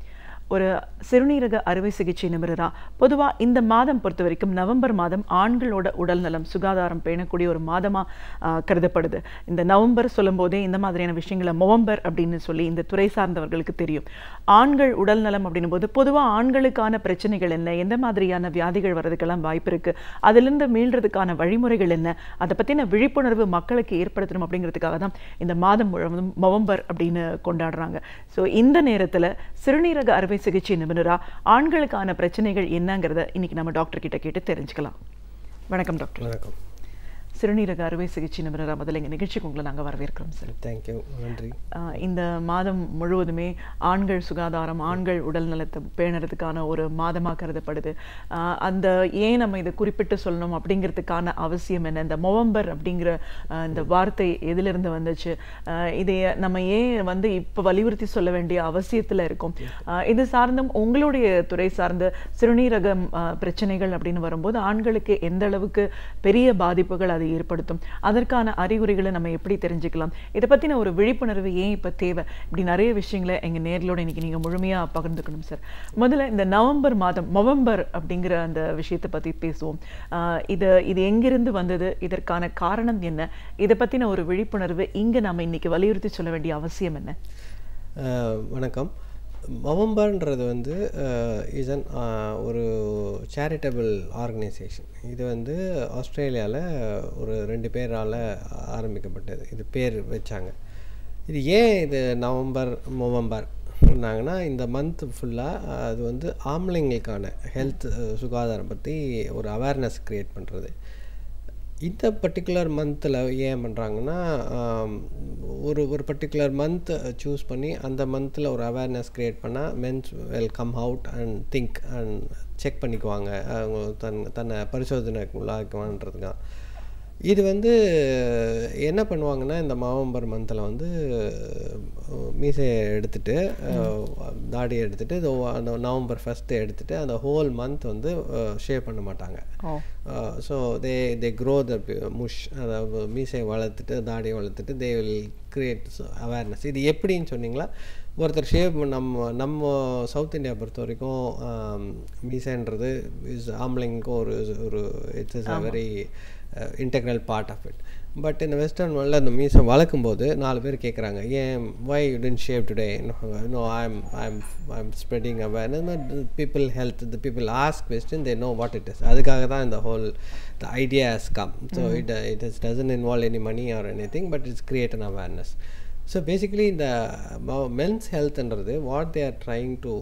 D: ஒரு சிறுநீரக அறுவை சிகிச்சை நிபுணரா பொதுவா இந்த மாதம் பொறுத்த வரைக்கும் நவம்பர் மாதம் ஆண்களோட உடல் நலம் சுகாதாரம் பேணக்கூடிய ஒரு மாதமா ஆஹ், கருதப்படுது இந்த நவம்பர் சொல்லும் போதே இந்த மாதிரியான விஷயங்களை நவம்பர் அப்படின்னு சொல்லி இந்த துறை சார்ந்தவர்களுக்கு தெரியும் ஆண்கள் உடல் நலம் அப்படின்னும் போது பொதுவா ஆண்களுக்கான பிரச்சனைகள் என்ன எந்த மாதிரியான வியாதிகள் வர்றதுக்கெல்லாம் வாய்ப்பு இருக்கு அதிலிருந்து மீள்றதுக்கான வழிமுறைகள் என்ன அதை பத்தின விழிப்புணர்வு மக்களுக்கு ஏற்படுத்தணும் அப்படிங்கிறதுக்காக தான் இந்த மாதம் முழுவதும் நவம்பர் அப்படின்னு கொண்டாடுறாங்க ஸோ இந்த நேரத்துல சிறுநீரக அறுவை சிகிச்சை நிபுணரா ஆண்களுக்கான பிரச்சனைகள் என்னங்கிறத இன்னைக்கு நம்ம டாக்டர் கிட்ட கேட்டு தெரிஞ்சுக்கலாம் வணக்கம் டாக்டர்
B: வணக்கம்
D: சிறுநீரக அறுவை சிகிச்சை நிபுணரா முதல்ல எங்க நிகழ்ச்சிக்கு உங்களை நாங்க வரவேற்கிறோம் சார்
B: தேங்க்யூ நன்றி
D: ஆஹ் இந்த மாதம் முழுவதுமே ஆண்கள் சுகாதாரம் ஆண்கள் உடல் நலத்தை பேணுறதுக்கான ஒரு மாதமாக கருதப்படுது ஆஹ் அந்த ஏன் நம்ம இதை குறிப்பிட்டு சொல்லணும் அப்படிங்கிறதுக்கான அவசியம் என்ன இந்த நவம்பர் அப்படிங்கிற ஆஹ் இந்த வார்த்தை எதிலிருந்து வந்துச்சு ஆஹ் இதை நம்ம ஏன் வந்து இப்போ வலியுறுத்தி சொல்ல வேண்டிய அவசியத்தில் இருக்கும் ஆஹ் இது சார்ந்தும் உங்களுடைய துறை சார்ந்த சிறுநீரகம் ஆஹ் பிரச்சனைகள் அப்படின்னு வரும்போது ஆண்களுக்கு எந்த அளவுக்கு பெரிய பாதிப்புகள் அது ஏற்படுத்தும் அதற்கான அறிகுறிகளை நம்ம எப்படி தெரிஞ்சுக்கலாம் இதை பத்தின ஒரு விழிப்புணர்வு ஏன் இப்ப தேவை இப்படி நிறைய விஷயங்களை எங்க நேர்களோட இன்னைக்கு நீங்க முழுமையா பகிர்ந்துக்கணும் சார் முதல்ல இந்த நவம்பர் மாதம் நவம்பர் அப்படிங்கிற அந்த விஷயத்தை பத்தி பேசுவோம் ஆஹ் இது இது எங்கிருந்து வந்தது இதற்கான காரணம் என்ன இதை பத்தின ஒரு விழிப்புணர்வு இங்க நாம இன்னைக்கு வலியுறுத்தி சொல்ல வேண்டிய அவசியம் என்ன
E: அஹ் வணக்கம் நவம்பர்ன்றது வந்து இஸ் அன் ஒரு சேரிட்டபிள் ஆர்கனைசேஷன் இது வந்து ஆஸ்திரேலியாவில் ஒரு ரெண்டு பேரால் ஆரம்பிக்கப்பட்டது இது பேர் வச்சாங்க இது ஏன் இது நவம்பர் நவம்பர் சொன்னாங்கன்னா இந்த மந்த் ஃபுல்லாக அது வந்து ஆம்பளைங்களுக்கான ஹெல்த் சுகாதாரம் பற்றி ஒரு அவேர்னஸ் க்ரியேட் பண்ணுறது இந்த பர்டிகுலர் மந்தில் ஏன் பண்ணுறாங்கன்னா ஒரு ஒரு பர்டிகுலர் மந்த் சூஸ் பண்ணி அந்த மந்தில் ஒரு அவேர்னஸ் க்ரியேட் பண்ணால் men's will come out and think and check பண்ணிக்குவாங்க அவங்க தன் தன்னை பரிசோதனைக்கு உள்ளாக்குவான்றதுக்காக இது வந்து என்ன பண்ணுவாங்கன்னா இந்த நவம்பர் மந்தில் வந்து மீசையை எடுத்துட்டு தாடியை எடுத்துட்டு இது அந்த நவம்பர் ஃபஸ்ட்டு எடுத்துட்டு அந்த ஹோல் மந்த் வந்து ஷேவ் பண்ண மாட்டாங்க so they they grow the முஷ் அதாவது மீசையை வளர்த்துட்டு தாடியை வளர்த்துட்டு தே வில் கிரியேட் அவேர்னஸ் இது எப்படின்னு சொன்னீங்களா ஒருத்தர் ஷேவ் நம்ம நம்ம சவுத் இந்தியா பொறுத்த வரைக்கும் மீசைன்றது இஸ் ஆம்பளைங்களுக்கும் ஒரு ஒரு it's is a very integral part of it but இந்த வெஸ்டர்ன் வேர்ல்டில் அந்த மீசை வளர்க்கும் போது நாலு பேர் கேட்குறாங்க ஏன் why you don't shave today no I'm I'm I'm spreading awareness people health the people ask question they know what it is அதுக்காக தான் இந்த whole the idea has come so it it is doesn't involve any money or any thing but it's create an awareness so basically இந்த men's ஹெல்த்ன்றது what they are trying to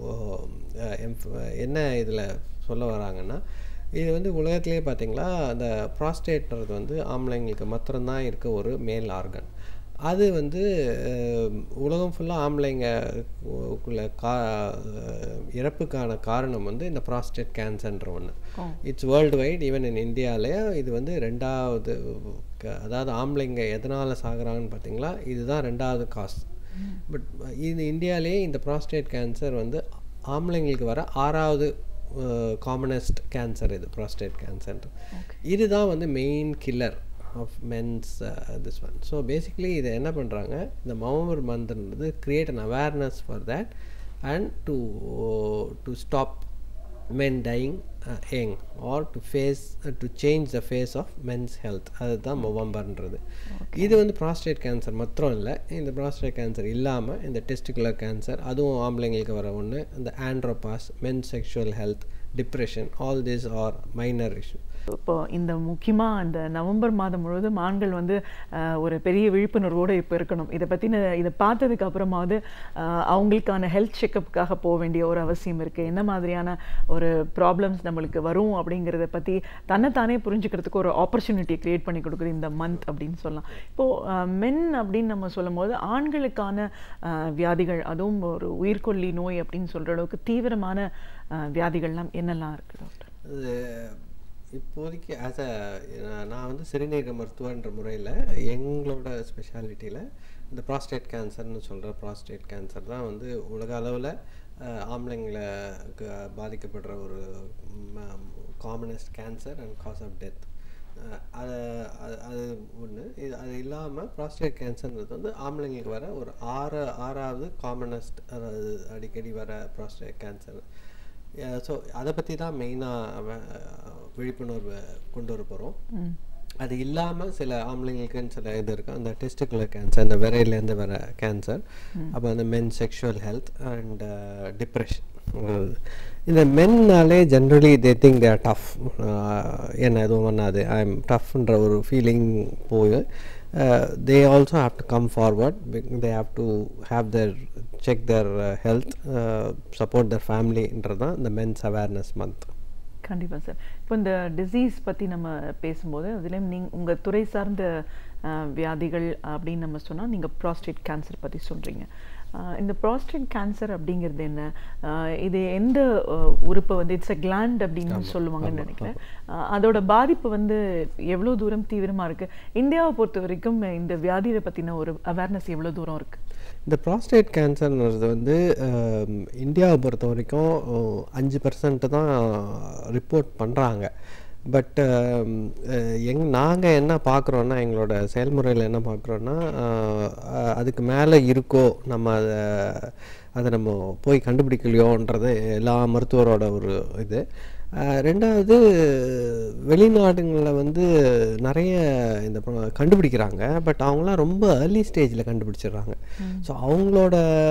E: என்ன இதில் சொல்ல வராங்கன்னா இது வந்து உலகத்திலே பார்த்தீங்களா அந்த ப்ராஸ்டேட்ன்றது வந்து ஆம்பளைங்களுக்கு மாத்திரம்தான் இருக்க ஒரு மேல் ஆர்கன் அது வந்து உலகம் ஃபுல்லாக ஆம்பளைங்கக்குள்ள கா இறப்புக்கான காரணம் வந்து இந்த ப்ராஸ்டேட் கேன்சர்ன்ற ஒன்று it's world wide even in இந்தியாவிலேயே இது வந்து ரெண்டாவது அதாவது ஆம்பளைங்க எதனால் சாகுறாங்கன்னு பார்த்தீங்களா இதுதான் ரெண்டாவது காஸ் பட் இது இந்தியாவிலேயே இந்த ப்ராஸ்டேட் கேன்சர் வந்து ஆம்பளைங்களுக்கு வர ஆறாவது காமனஸ்ட் கேன்சர் இது ப்ராஸ்டேட் கேன்சர் இதுதான் வந்து main killer of men's this one so basically இதை என்ன பண்ணுறாங்க இந்த நவம்பர் மந்த்ன்றது create an awareness for that and to to stop men dying uh, young or to face uh, to change the face of men's health அதுதான் மொவம்பர்ன்றது இது வந்து prostate cancer மாத்திரம் இல்லை இந்த ப்ராஸ்டேட் கேன்சர் இல்லாமல் இந்த டெஸ்டிகுலர் கேன்சர் அதுவும் ஆம்பளைங்களுக்கு வர ஒன்று இந்த andropause men sexual health depression all this are minor issue
D: இப்போ இந்த முக்கியமாக இந்த நவம்பர் மாதம் முழுவதும் ஆண்கள் வந்து அஹ், ஒரு பெரிய விழிப்புணர்வோடு இப்போ இருக்கணும் இதை பற்றின இதை பார்த்ததுக்கு அப்புறமாவது அஹ், அவங்களுக்கான ஹெல்த் செக்கப்புக்காக போக வேண்டிய ஒரு அவசியம் இருக்குது என்ன மாதிரியான ஒரு ப்ராப்ளம்ஸ் நம்மளுக்கு வரும் அப்படிங்கிறத பற்றி தன்னைத்தானே புரிஞ்சுக்கிறதுக்கு ஒரு ஆப்பர்ச்சுனிட்டியை க்ரியேட் பண்ணி கொடுக்குது இந்த மந்த் அப்படின்னு சொல்லலாம் இப்போது மென் அப்படின்னு நம்ம சொல்லும்போது ஆண்களுக்கான அஹ், வியாதிகள் அதுவும் ஒரு உயிர்கொல்லி நோய் அப்படின்னு சொல்கிற அளவுக்கு தீவிரமான அஹ், வியாதிகள்லாம் என்னெல்லாம் இருக்குது டாக்டர்
E: அது இப்போதைக்கு ஆஸ் அ நான் வந்து சிறுநீரக மருத்துவன்ற முறையில் எங்களோட ஸ்பெஷாலிட்டியில் இந்த ப்ராஸ்டேட் கேன்சர்னு சொல்கிற ப்ராஸ்டேட் கேன்சர் தான் வந்து உலக அளவில் ஆம்பளைங்களுக்கு பாதிக்கப்படுற ஒரு commonest cancer and cause of death அது அது- அது ஒன்று இது அது இல்லாமல் ப்ராஸ்டேட் கேன்சர்ன்றது வந்து ஆம்பளைங்களுக்கு வர ஒரு ஆறு ஆறாவது காமனஸ்ட் அதாவது அடிக்கடி வர ப்ராஸ்டேட் கேன்சர் ஸோ அதை பற்றி தான் மெயினாக விழிப்புணர்வு கொண்டு வர போகிறோம் அது இல்லாமல் சில ஆம்பளைங்களுக்குன்னு சில இது இருக்கு அந்த டெஸ்டிகுலர் கேன்சர் அந்த விரையிலேருந்து வர கேன்சர் அப்போ அந்த men sexual health and depression இந்த மென்னாலே generally they think they're tough என்ன எதுவும் பண்ணாது ஐ எம் டஃப்ன்ற ஒரு ஃபீலிங் போய் they also have to come forward they have to have their check their health support their ஃபேமிலின்றது தான் இந்த மென்ஸ் அவேர்னஸ் மந்த்
D: கண்டிப்பாக சார் இப்போ இந்த டிசீஸ் பற்றி நம்ம பேசும்போது அதுலேயும் நீங்க உங்கள் துறை சார்ந்த அஹ், வியாதிகள் அப்படின்னு நம்ம சொன்னால் நீங்கள் ப்ராஸ்டேட் கேன்சர் பற்றி சொல்கிறீங்க இந்த ப்ராஸ்டேட் கேன்சர் அப்படிங்கிறது என்ன அஹ், இது எந்த அஹ், உறுப்பை வந்து இட்ஸ் அ கிளாண்ட் அப்படின்னு சொல்லுவாங்கன்னு நினைக்கிறேன் அஹ், அதோட பாதிப்பு வந்து எவ்வளோ தூரம் தீவிரமாக இருக்குது இந்தியாவை பொறுத்த வரைக்கும் இந்த வியாதியை பற்றின ஒரு அவேர்னஸ் எவ்வளோ தூரம் இருக்குது
E: இந்த ப்ராஸ்டேட் கேன்சர்ன்றது வந்து ஆம், இந்தியாவை பொறுத்த வரைக்கும் அஹ், அஞ்சு பர்சன்ட் தான் ரிப்போர்ட் பண்ணுறாங்க பட் எங் நாங்கள் என்ன பார்க்குறோன்னா எங்களோட செயல்முறையில் என்ன பார்க்குறோன்னா அதுக்கு மேலே இருக்கோ நம்ம அதை அதை நம்ம போய் கண்டுபிடிக்கலையோன்றது எல்லா மருத்துவரோட ஒரு இது அஹ், ரெண்டாவது வெளிநாடுங்களில் வந்து நிறைய இந்த ப- கண்டுபிடிக்கிறாங்க பட் அவங்களாம் ரொம்ப ஏர்லி ஸ்டேஜில் கண்டுபிடிச்சிடுறாங்க ஸோ அவங்களோட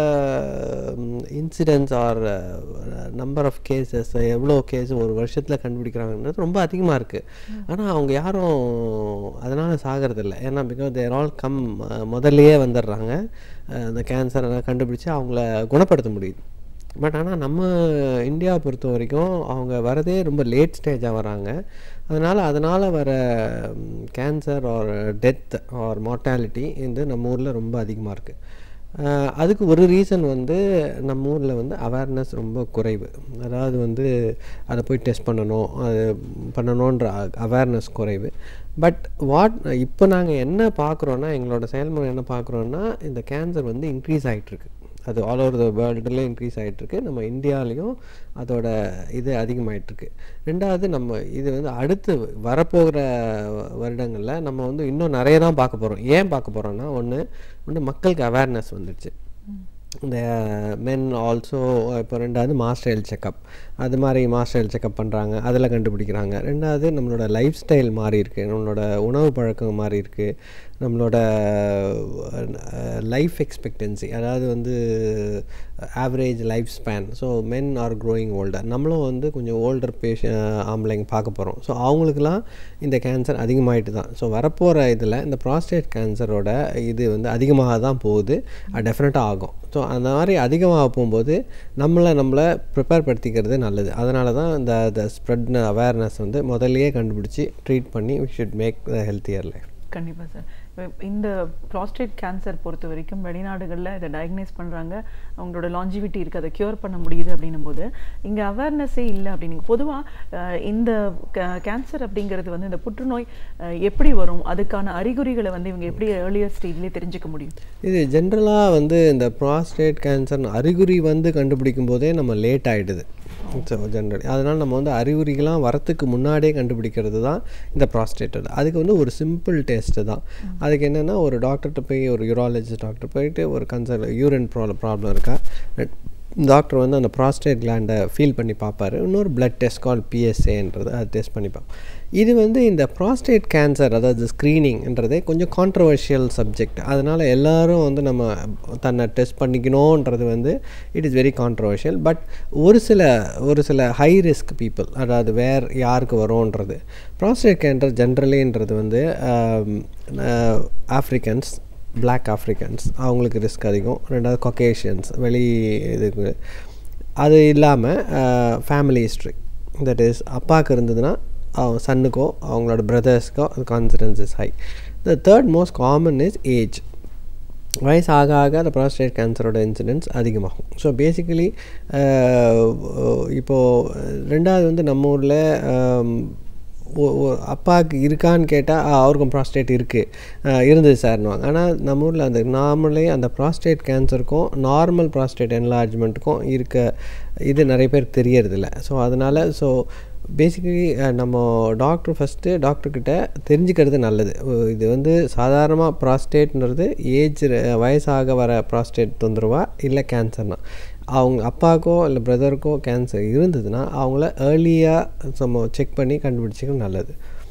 E: incidents or number of cases எவ்வளோ கேஸ் ஒரு வருஷத்தில் கண்டுபிடிக்கிறாங்கன்றது ரொம்ப அதிகமாக இருக்குது ஆனால் அவங்க யாரும் அதனால் சாகிறதில்ல ஏன்னா பிகாஸ் தேர் ஆல் கம் முதல்லையே வந்துடுறாங்க அஹ், அந்த கேன்சரை கண்டுபிடிச்சு அவங்கள குணப்படுத்த முடியுது பட் ஆனால் நம்ம இந்தியாவை பொறுத்த வரைக்கும் அவங்க வரதே ரொம்ப லேட் ஸ்டேஜாக வராங்க அதனால் அதனால் வர cancer or death or mortality வந்து நம்ம ஊரில் ரொம்ப அதிகமாக இருக்குது அதுக்கு ஒரு ரீசன் வந்து நம்ம ஊரில் வந்து அவேர்னஸ் ரொம்ப குறைவு அதாவது வந்து அதை போய் டெஸ்ட் பண்ணணும் அது பண்ணணுன்ற அவேர்னஸ் குறைவு பட் வாட் இப்போ நாங்கள் என்ன பார்க்குறோன்னா எங்களோட செயல்முறை என்ன பார்க்குறோன்னா இந்த கேன்சர் வந்து இன்க்ரீஸ் ஆகிட்டுருக்கு அது ஆல் ஓவர் த வேர்ல்டுல இன்க்ரீஸ் ஆகிட்டுருக்கு நம்ம இந்தியாலையும் அதோட இது அதிகமாயிட்டிருக்கு ரெண்டாவது நம்ம இது வந்து அடுத்து வரப்போகிற வருடங்களில் நம்ம வந்து இன்னும் நிறைய தான் பார்க்க போகிறோம் ஏன் பார்க்க போகிறோம்னா ஒன்று ஒன்று மக்களுக்கு அவேர்னஸ் வந்துடுச்சு இந்த மென் ஆல்சோ இப்போ ரெண்டாவது மாஸ்டர் ஹெல்த் செக்கப் அது மாதிரி மாஸ்டர் ஹெல்த் செக்கப் பண்ணுறாங்க அதில் கண்டுபிடிக்கிறாங்க ரெண்டாவது நம்மளோட லைஃப் ஸ்டைல் மாறி இருக்கு நம்மளோட உணவு பழக்கம் மாறி இருக்கு நம்மளோட லைஃப் எக்ஸ்பெக்டன்சி அதாவது வந்து average life span so men are growing older நம்மளும் வந்து கொஞ்சம் ஓல்டர் பேஷ ஆம்பளைங்க பார்க்க போகிறோம் ஸோ அவங்களுக்குலாம் இந்த கேன்சர் அதிகமாயிட்டு தான் ஸோ வரப்போகிற இதில் இந்த ப்ராஸ்டேட் கேன்சரோட இது வந்து அதிகமாக தான் போகுது அது டெஃபினட்டாக ஆகும் ஸோ அந்த மாதிரி அதிகமாக போகும்போது நம்மளை நம்மளை ப்ரிப்பேர் படுத்திக்கிறது நல்லது அதனால தான் இந்த ஸ்ப்ரெட் அவேர்னஸ் வந்து முதல்லயே கண்டுபிடிச்சி ட்ரீட் பண்ணி we should make the healthier life
D: கண்டிப்பாக சார் இப்ப இந்த ப்ராஸ்டேட் கேன்சர் பொறுத்த வரைக்கும் வெளிநாடுகளில் இதை டயக்னைஸ் பண்ணுறாங்க அவங்களோட லாஞ்சிவிட்டி இருக்குது அதை க்யூர் பண்ண முடியுது அப்படின்னும் போது இங்கே அவேர்னஸே இல்லை அப்படின்னு பொதுவாக இந்த கேன்சர் அப்படிங்கிறது வந்து இந்த புற்றுநோய் அஹ், எப்படி வரும் அதுக்கான அறிகுறிகளை வந்து இவங்க எப்படி ஏர்லியர் ஸ்டேஜ்லேயே தெரிஞ்சுக்க முடியும்
E: இது ஜென்ரலாக வந்து இந்த ப்ராஸ்டேட் கேன்சர் அறிகுறி வந்து கண்டுபிடிக்கும் போதே நம்ம லேட் ஆகிடுது ஸோ ஜென்ரலி அதனால் நம்ம வந்து அறிகுறிகள்லாம் வரத்துக்கு முன்னாடியே கண்டுபிடிக்கிறது தான் இந்த ப்ராஸ்டேட்டட் அதுக்கு வந்து ஒரு சிம்பிள் டெஸ்ட்டு தான் அதுக்கு என்னென்னா ஒரு டாக்டர்கிட்ட போய் ஒரு யூராலஜிஸ்ட் டாக்டர் போயிட்டு ஒரு கன்சல் யூரின் ப்ராப்ளம் ப்ராப்ளம் இருக்கா டாக்டர் வந்து அந்த ப்ராஸ்டேட் கிளாண்டை ஃபீல் பண்ணி பார்ப்பாரு இன்னொரு பிளட் டெஸ்ட் கால் பிஎஸ்ஏன்றது அதை டெஸ்ட் பண்ணி பார்ப்போம் இது வந்து இந்த ப்ராஸ்டேட் கேன்சர் அதாவது ஸ்க்ரீனிங்ன்றதே கொஞ்சம் கான்ட்ரவர்ஷியல் சப்ஜெக்ட் அதனால் எல்லாரும் வந்து நம்ம தன்னை டெஸ்ட் பண்ணிக்கணுன்றது வந்து it is very controversial but ஒரு சில ஒரு சில ஹை ரிஸ்க் பீப்புள் அதாவது வேர் யாருக்கு வரும்ன்றது ப்ராஸ்டேட் கேன்சர் ஜென்ரலின்றது வந்து ஆஃப்ரிக்கன்ஸ் பிளாக் ஆஃப்ரிக்கன்ஸ் அவங்களுக்கு ரிஸ்க் அதிகம் ரெண்டாவது கொக்கேஷியன்ஸ் வெளி இதுக்கு அது இல்லாமல் ஃபேமிலி ஹிஸ்ட்ரி தட் இஸ் அப்பாவுக்கு இருந்ததுன்னா அவங்க சன்னுக்கோ அவங்களோட பிரதர்ஸ்க்கோ அது incidence is high the third most common is age வயசு ஆக ஆக அந்த ப்ராஸ்டேட் கேன்சரோட இன்சிடென்ட்ஸ் அதிகமாகும் ஸோ பேசிக்கலி இப்போது ரெண்டாவது வந்து நம்ம ஊரில் அப்பாவுக்கு இருக்கான்னு கேட்டால் அவருக்கும் ப்ராஸ்டேட் இருக்குது இருந்தது சார்னுவாங்க ஆனால் நம்ம ஊரில் அந்த நார்மலே அந்த ப்ராஸ்டேட் கேன்சருக்கும் நார்மல் ப்ராஸ்டேட் என்லார்ஜ்மெண்ட்டுக்கும் இருக்க இது நிறைய பேருக்கு தெரியறதில்ல ஸோ அதனால் ஸோ பேசிக்கலி நம்ம டாக்டர் ஃபஸ்ட்டு டாக்டர்கிட்ட தெரிஞ்சுக்கிறது நல்லது இது வந்து சாதாரணமாக ப்ராஸ்டேட்ன்றது ஏஜ் வயசாக வர ப்ராஸ்டேட் தொந்தரவா இல்லை கேன்சர்னா அவங்க அப்பாவுக்கோ இல்லை பிரதருக்கோ கேன்சர் இருந்ததுன்னா அவங்கள ஏர்லியாக நம்ம செக் பண்ணி கண்டுபிடிச்சிக்க நல்லது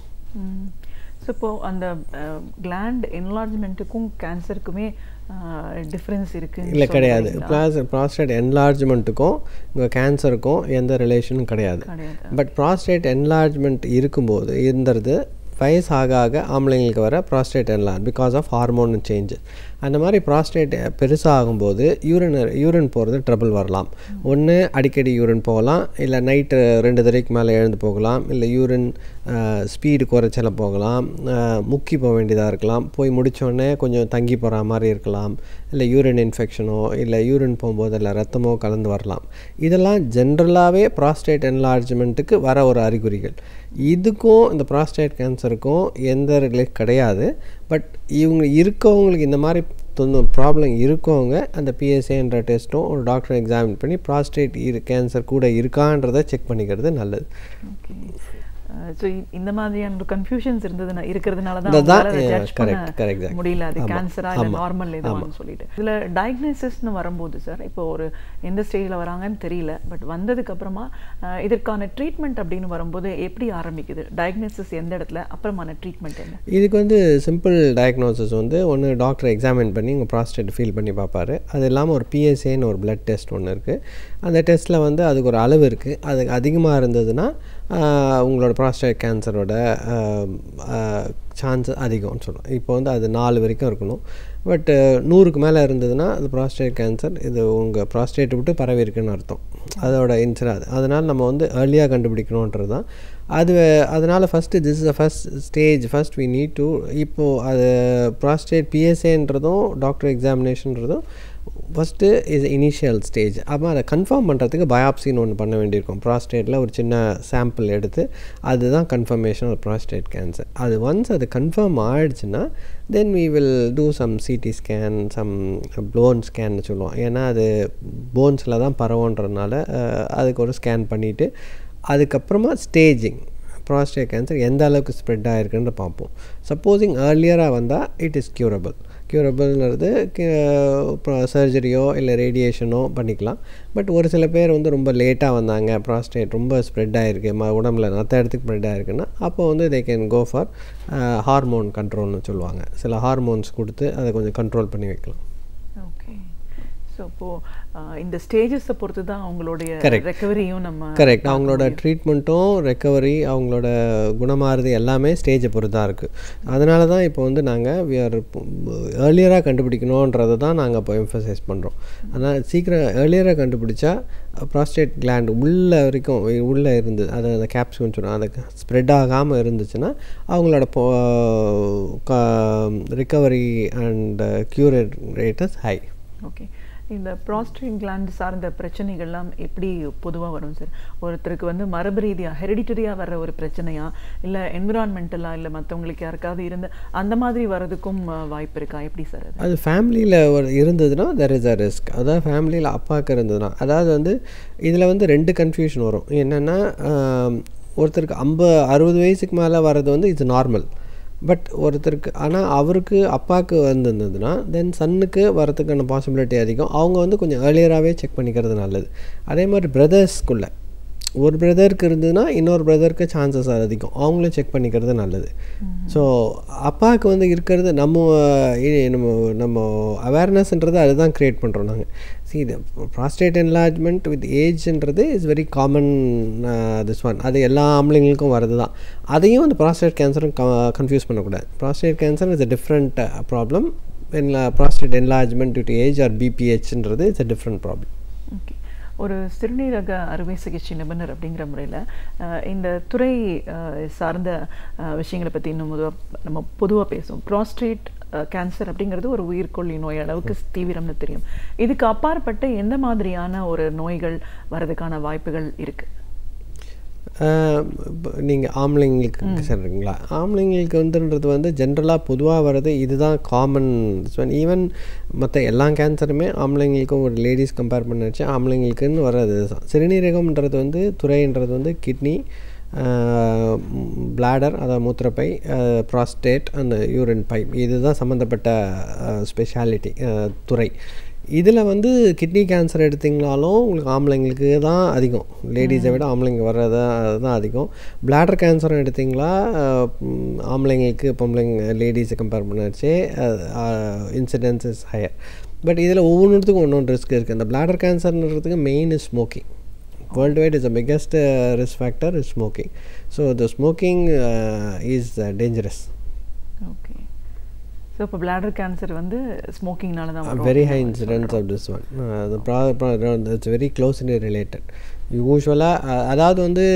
D: ஸோ இப்போது அந்த கிளாண்ட் என்லார்ஜ்மெண்ட்டுக்கும் கேன்சருக்குமே டிஃப்ரென்ஸ் இருக்குது
E: இல்லை கிடையாது ப்ளாஸ் ப்ராஸ்டேட் என்லார்ஜ்மெண்ட்டுக்கும் இங்கே கேன்சருக்கும் எந்த ரிலேஷனும் கிடையாது பட் ப்ராஸ்டேட் என்லார்ஜ்மெண்ட் இருக்கும்போது இருந்தது வயசு ஆக ஆக ஆம்பளைங்களுக்கு வர prostate enlarge because of hormone changes அந்த மாதிரி ப்ராஸ்டேட் பெருசாகும்போது யூரின் யூரின் போகிறது ட்ரபிள் வரலாம் ஒன்று அடிக்கடி யூரின் போகலாம் இல்லை நைட்டு ரெண்டு தடவைக்கு மேலே எழுந்து போகலாம் இல்லை யூரின் ஸ்பீடு குறைச்சல போகலாம் முக்கி போக வேண்டியதாக இருக்கலாம் போய் முடித்தோடனே கொஞ்சம் தங்கி போகிற மாதிரி இருக்கலாம் இல்லை யூரின் இன்ஃபெக்ஷனோ இல்லை யூரின் போகும்போது இல்லை ரத்தமோ கலந்து வரலாம் இதெல்லாம் ஜென்ரலாகவே ப்ராஸ்டேட் என்லார்ஜ்மெண்ட்டுக்கு வர ஒரு அறிகுறிகள் இதுக்கும் இந்த ப்ராஸ்டேட் கேன்சருக்கும் எந்த ரிலே கிடையாது பட் இவங்க இருக்கவங்களுக்கு இந்த மாதிரி தொந்த ப்ராப்ளம் இருக்கவங்க அந்த பிஎஸ்ஏன்ற டெஸ்ட்டும் ஒரு டாக்டர் எக்ஸாமின் பண்ணி ப்ராஸ்டேட் இரு கேன்சர் கூட இருக்கான்றதை செக் பண்ணிக்கிறது நல்லது
D: ஸோ இந்த மாதிரியான ஒரு கன்ஃபியூஷன்ஸ் இருந்ததுனா இருக்கிறதுனால தான்
E: அதுதான்,
D: அவங்களால அதை
E: yeah,
D: judge
E: correct,
D: பண்ண
E: correct, exactly.
D: முடியல அது
E: ஆமா,
D: கேன்சரா இல்லை
E: ஆமா,
D: நார்மல் எதுவான்னு சொல்லிட்டு இதில் டயக்னோசிஸ்னு வரும்போது சார் இப்போ ஒரு எந்த ஸ்டேஜில் வராங்கன்னு தெரியல பட் வந்ததுக்கு அப்புறமா அஹ், இதற்கான ட்ரீட்மெண்ட் அப்படின்னு வரும்போது எப்படி ஆரம்பிக்குது டயக்னோசிஸ் எந்த இடத்துல அப்புறமான ட்ரீட்மெண்ட் என்ன
E: இதுக்கு வந்து சிம்பிள் டயக்னோசிஸ் வந்து ஒன்று டாக்டர் எக்ஸாமின் பண்ணி உங்கள் ப்ராஸ்டேட் ஃபீல் பண்ணி பார்ப்பாரு அது இல்லாமல் ஒரு பிஎஸ்ஏன்னு ஒரு பிளட் டெஸ்ட் ஒன்று இருக்குது அந்த டெஸ்ட்டில் வந்து அதுக்கு ஒரு அளவு இருக்குது அது அதிகமாக இருந்ததுன்னா ஆஹ், உங்களோட ப்ராஸ்டேட் கேன்சரோட சான்ஸ் அதிகம்னு சொல்லலாம் இப்போ வந்து அது நாலு வரைக்கும் இருக்கணும் பட் நூறுக்கு மேலே இருந்ததுன்னா அது ப்ராஸ்டேட் கேன்சர் இது உங்கள் ப்ராஸ்டேட் விட்டு பரவி இருக்குன்னு அர்த்தம் அதோட இன்சர் அது அதனால் நம்ம வந்து ஏர்லியாக கண்டுபிடிக்கணுன்றது தான் அது அதனால் first this is first stage first we need to இப்போது அது ப்ராஸ்டேட் பிஎஸ்ஏன்றதும் டாக்டர் எக்ஸாமினேஷன்றதும் ஃபஸ்ட்டு இஸ் இனிஷியல் ஸ்டேஜ் அப்போ அதை கன்ஃபார்ம் பண்ணுறதுக்கு பயாப்சின்னு ஒன்று பண்ண வேண்டியிருக்கும் ப்ராஸ்டேட்டில் ஒரு சின்ன சாம்பிள் எடுத்து அதுதான் கன்ஃபர்மேஷன் ஆஃப் ப்ராஸ்டேட் கேன்சர் அது ஒன்ஸ் அது கன்ஃபார்ம் ஆயிடுச்சுன்னா then we will do some CT scan some bone scan சொல்லுவோம் ஏன்னா அது போன்ஸில் தான் பரவுன்றதுனால அஹ், அதுக்கு ஒரு ஸ்கேன் பண்ணிவிட்டு அதுக்கப்புறமா ஸ்டேஜிங் ப்ராஸ்டேட் கேன்சர் எந்த அளவுக்கு ஸ்ப்ரெட் ஆகிருக்குன்னு பார்ப்போம் சப்போஸிங் ஏர்லியராக வந்தால் இட் இஸ் க்யூரபிள் க்யூரபிள்ங்கிறது சர்ஜரியோ இல்லை ரேடியேஷனோ பண்ணிக்கலாம் பட் ஒரு சில பேர் வந்து ரொம்ப லேட்டாக வந்தாங்க ப்ராஸ்டேட் ரொம்ப ஸ்ப்ரெட் ஆகிருக்கு ம உடம்புல மற்ற இடத்துக்கு ஸ்ப்ரெட் ஆகிருக்குன்னா அப்போ வந்து they can go for hormone கண்ட்ரோல்னு சொல்லுவாங்க சில ஹார்மோன்ஸ் கொடுத்து அதை கொஞ்சம் கண்ட்ரோல் பண்ணி வைக்கலாம்
D: ஓகே ஸோ இப்போது இந்த ஸ்டேஜஸை பொறுத்து தான் அவங்களுடைய
E: Correct.
D: ரெக்கவரியும் நம்ம
E: கரெக்ட் அவங்களோட ட்ரீட்மெண்ட்டும் ரெக்கவரி அவங்களோட குணமாறுது எல்லாமே ஸ்டேஜை பொறுத்து தான் இருக்குது அதனால தான் இப்போ வந்து நாங்கள் வி ஆர் ஏர்லியராக கண்டுபிடிக்கணுன்றதை தான் நாங்கள் இப்போ எம்ஃபசைஸ் பண்ணுறோம் அதனால் சீக்கிரம் ஏர்லியராக கண்டுபிடிச்சா ப்ராஸ்டேட் கிளாண்ட் உள்ள வரைக்கும் உள்ளே இருந்து அது அந்த கேப்சூன் சொல்லுவோம் அது ஸ்ப்ரெட் ஆகாமல் இருந்துச்சுன்னா அவங்களோட recovery and cure rate is high
D: okay இந்த ப்ராஸ்டேட் கிளாண்ட் சார்ந்த பிரச்சனைகள்லாம் எப்படி பொதுவா வரும் சார் ஒருத்தருக்கு வந்து மரபு ரீதியா ஹெரிடிட்டரியா வர்ற ஒரு பிரச்சனையா இல்ல என்விரான்மெண்டலா இல்ல மத்தவங்களுக்கு யாருக்காவது இருந்து அந்த மாதிரி வர்றதுக்கும் அஹ், வாய்ப்பு இருக்கா எப்படி சார் அது
E: அது ஃபேமிலியில் ஒரு இருந்ததுன்னா தெர் இஸ் அ ரிஸ்க் அதாவது ஃபேமிலியில் அப்பாவுக்கு இருந்ததுன்னா அதாவது வந்து இதில் வந்து ரெண்டு கன்ஃபியூஷன் வரும் என்னென்னா ஒருத்தருக்கு ஐம்பது அறுபது வயசுக்கு மேலே வர்றது வந்து இட்ஸ் நார்மல் பட் ஒருத்தருக்கு ஆனால் அவருக்கு அப்பாவுக்கு வந்திருந்ததுன்னா தென் சன்னுக்கு வரதுக்கான பாசிபிலிட்டி அதிகம் அவங்க வந்து கொஞ்சம் ஏர்லியராகவே செக் பண்ணிக்கிறது நல்லது அதே மாதிரி பிரதர்ஸ்குள்ளே ஒரு பிரதருக்கு இருந்ததுன்னா இன்னொரு பிரதருக்கு சான்சஸ் அதிகம் அவங்களும் செக் பண்ணிக்கிறது நல்லது ஸோ அப்பாவுக்கு வந்து இருக்கிறது நம்ம இ- நம்ம நம்ம அவேர்னஸ்ன்றது அதுதான் க்ரியேட் பண்ணுறோம் நாங்கள் see the prostate enlargement with ஏஜ்ன்றது is very common this one அது எல்லா ஆம்பளைங்களுக்கும் வருது தான் அதையும் அந்த prostate கேன்சரும் கன்ஃபியூஸ் பண்ணக்கூடாது prostate cancer is a different problem prostate enlargement due to age or பிபிஹெச்ன்றது it's a different problem
D: okay ஒரு சிறுநீரக அறுவை சிகிச்சை நிபுணர் அப்படிங்கிற முறையில் இந்த துறை அஹ், சார்ந்த அஹ், விஷயங்களை பற்றி இன்னும் பொதுவா நம்ம பொதுவாக பேசுவோம் ப்ராஸ்டேட் கேன்சர் அப்படிங்கிறது ஒரு உயிர்கொல்லி நோய் அளவுக்கு தீவிரம்னு தெரியும் இதுக்கு அப்பாற்பட்ட எந்த மாதிரியான ஒரு நோய்கள் வர்றதுக்கான வாய்ப்புகள் இருக்கு
E: நீங்கள் ஆம்பளைங்களுக்கு சொல்கிறீங்களா ஆம்பளைங்களுக்கு வந்துன்றது வந்து ஜென்ரலாக பொதுவாக வர்றது இதுதான் காமன் ஈவன் மற்ற எல்லா கேன்சருமே ஆம்பளைங்களுக்கும் ஒரு லேடிஸ் கம்பேர் பண்ண வச்சு ஆம்பளைங்களுக்குன்னு வர்றது தான் சிறுநீரகம்ன்றது வந்து துறைன்றது வந்து கிட்னி பிளாடர் அதாவது மூத்திரப்பை ப்ராஸ்டேட் அந்த யூரின் பைப் இதுதான் சம்மந்தப்பட்ட ஸ்பெஷாலிட்டி துறை இதில் வந்து கிட்னி கேன்சர் எடுத்தீங்கனாலும் உங்களுக்கு ஆம்பளைங்களுக்கு தான் அதிகம் லேடிஸை விட ஆம்பளைங்க வர்றது அதுதான் அதிகம் பிளாடர் கேன்சரும் எடுத்தீங்களா அஹ், ம், ஆம்பளைங்களுக்கு பொம்பளைங்க லேடிஸை கம்பேர் பண்ணாச்சு இன்சிடென்ஸ் இஸ் ஹையர் பட் இதில் ஒவ்வொன்றுத்துக்கும் ஒன்று ரிஸ்க் இருக்குது அந்த பிளாடர் கேன்சர்ன்றதுக்கு main is smoking world wide is the biggest risk factor is smoking so the smoking is dangerous
D: okay so இப்போ bladder கேன்சர் வந்து ஸ்மோக்கிங்னால தான் வரும்
E: very high incidence of this one uh, the pro- pro- it's very closely related யூஸ்வலாக அதாவது வந்து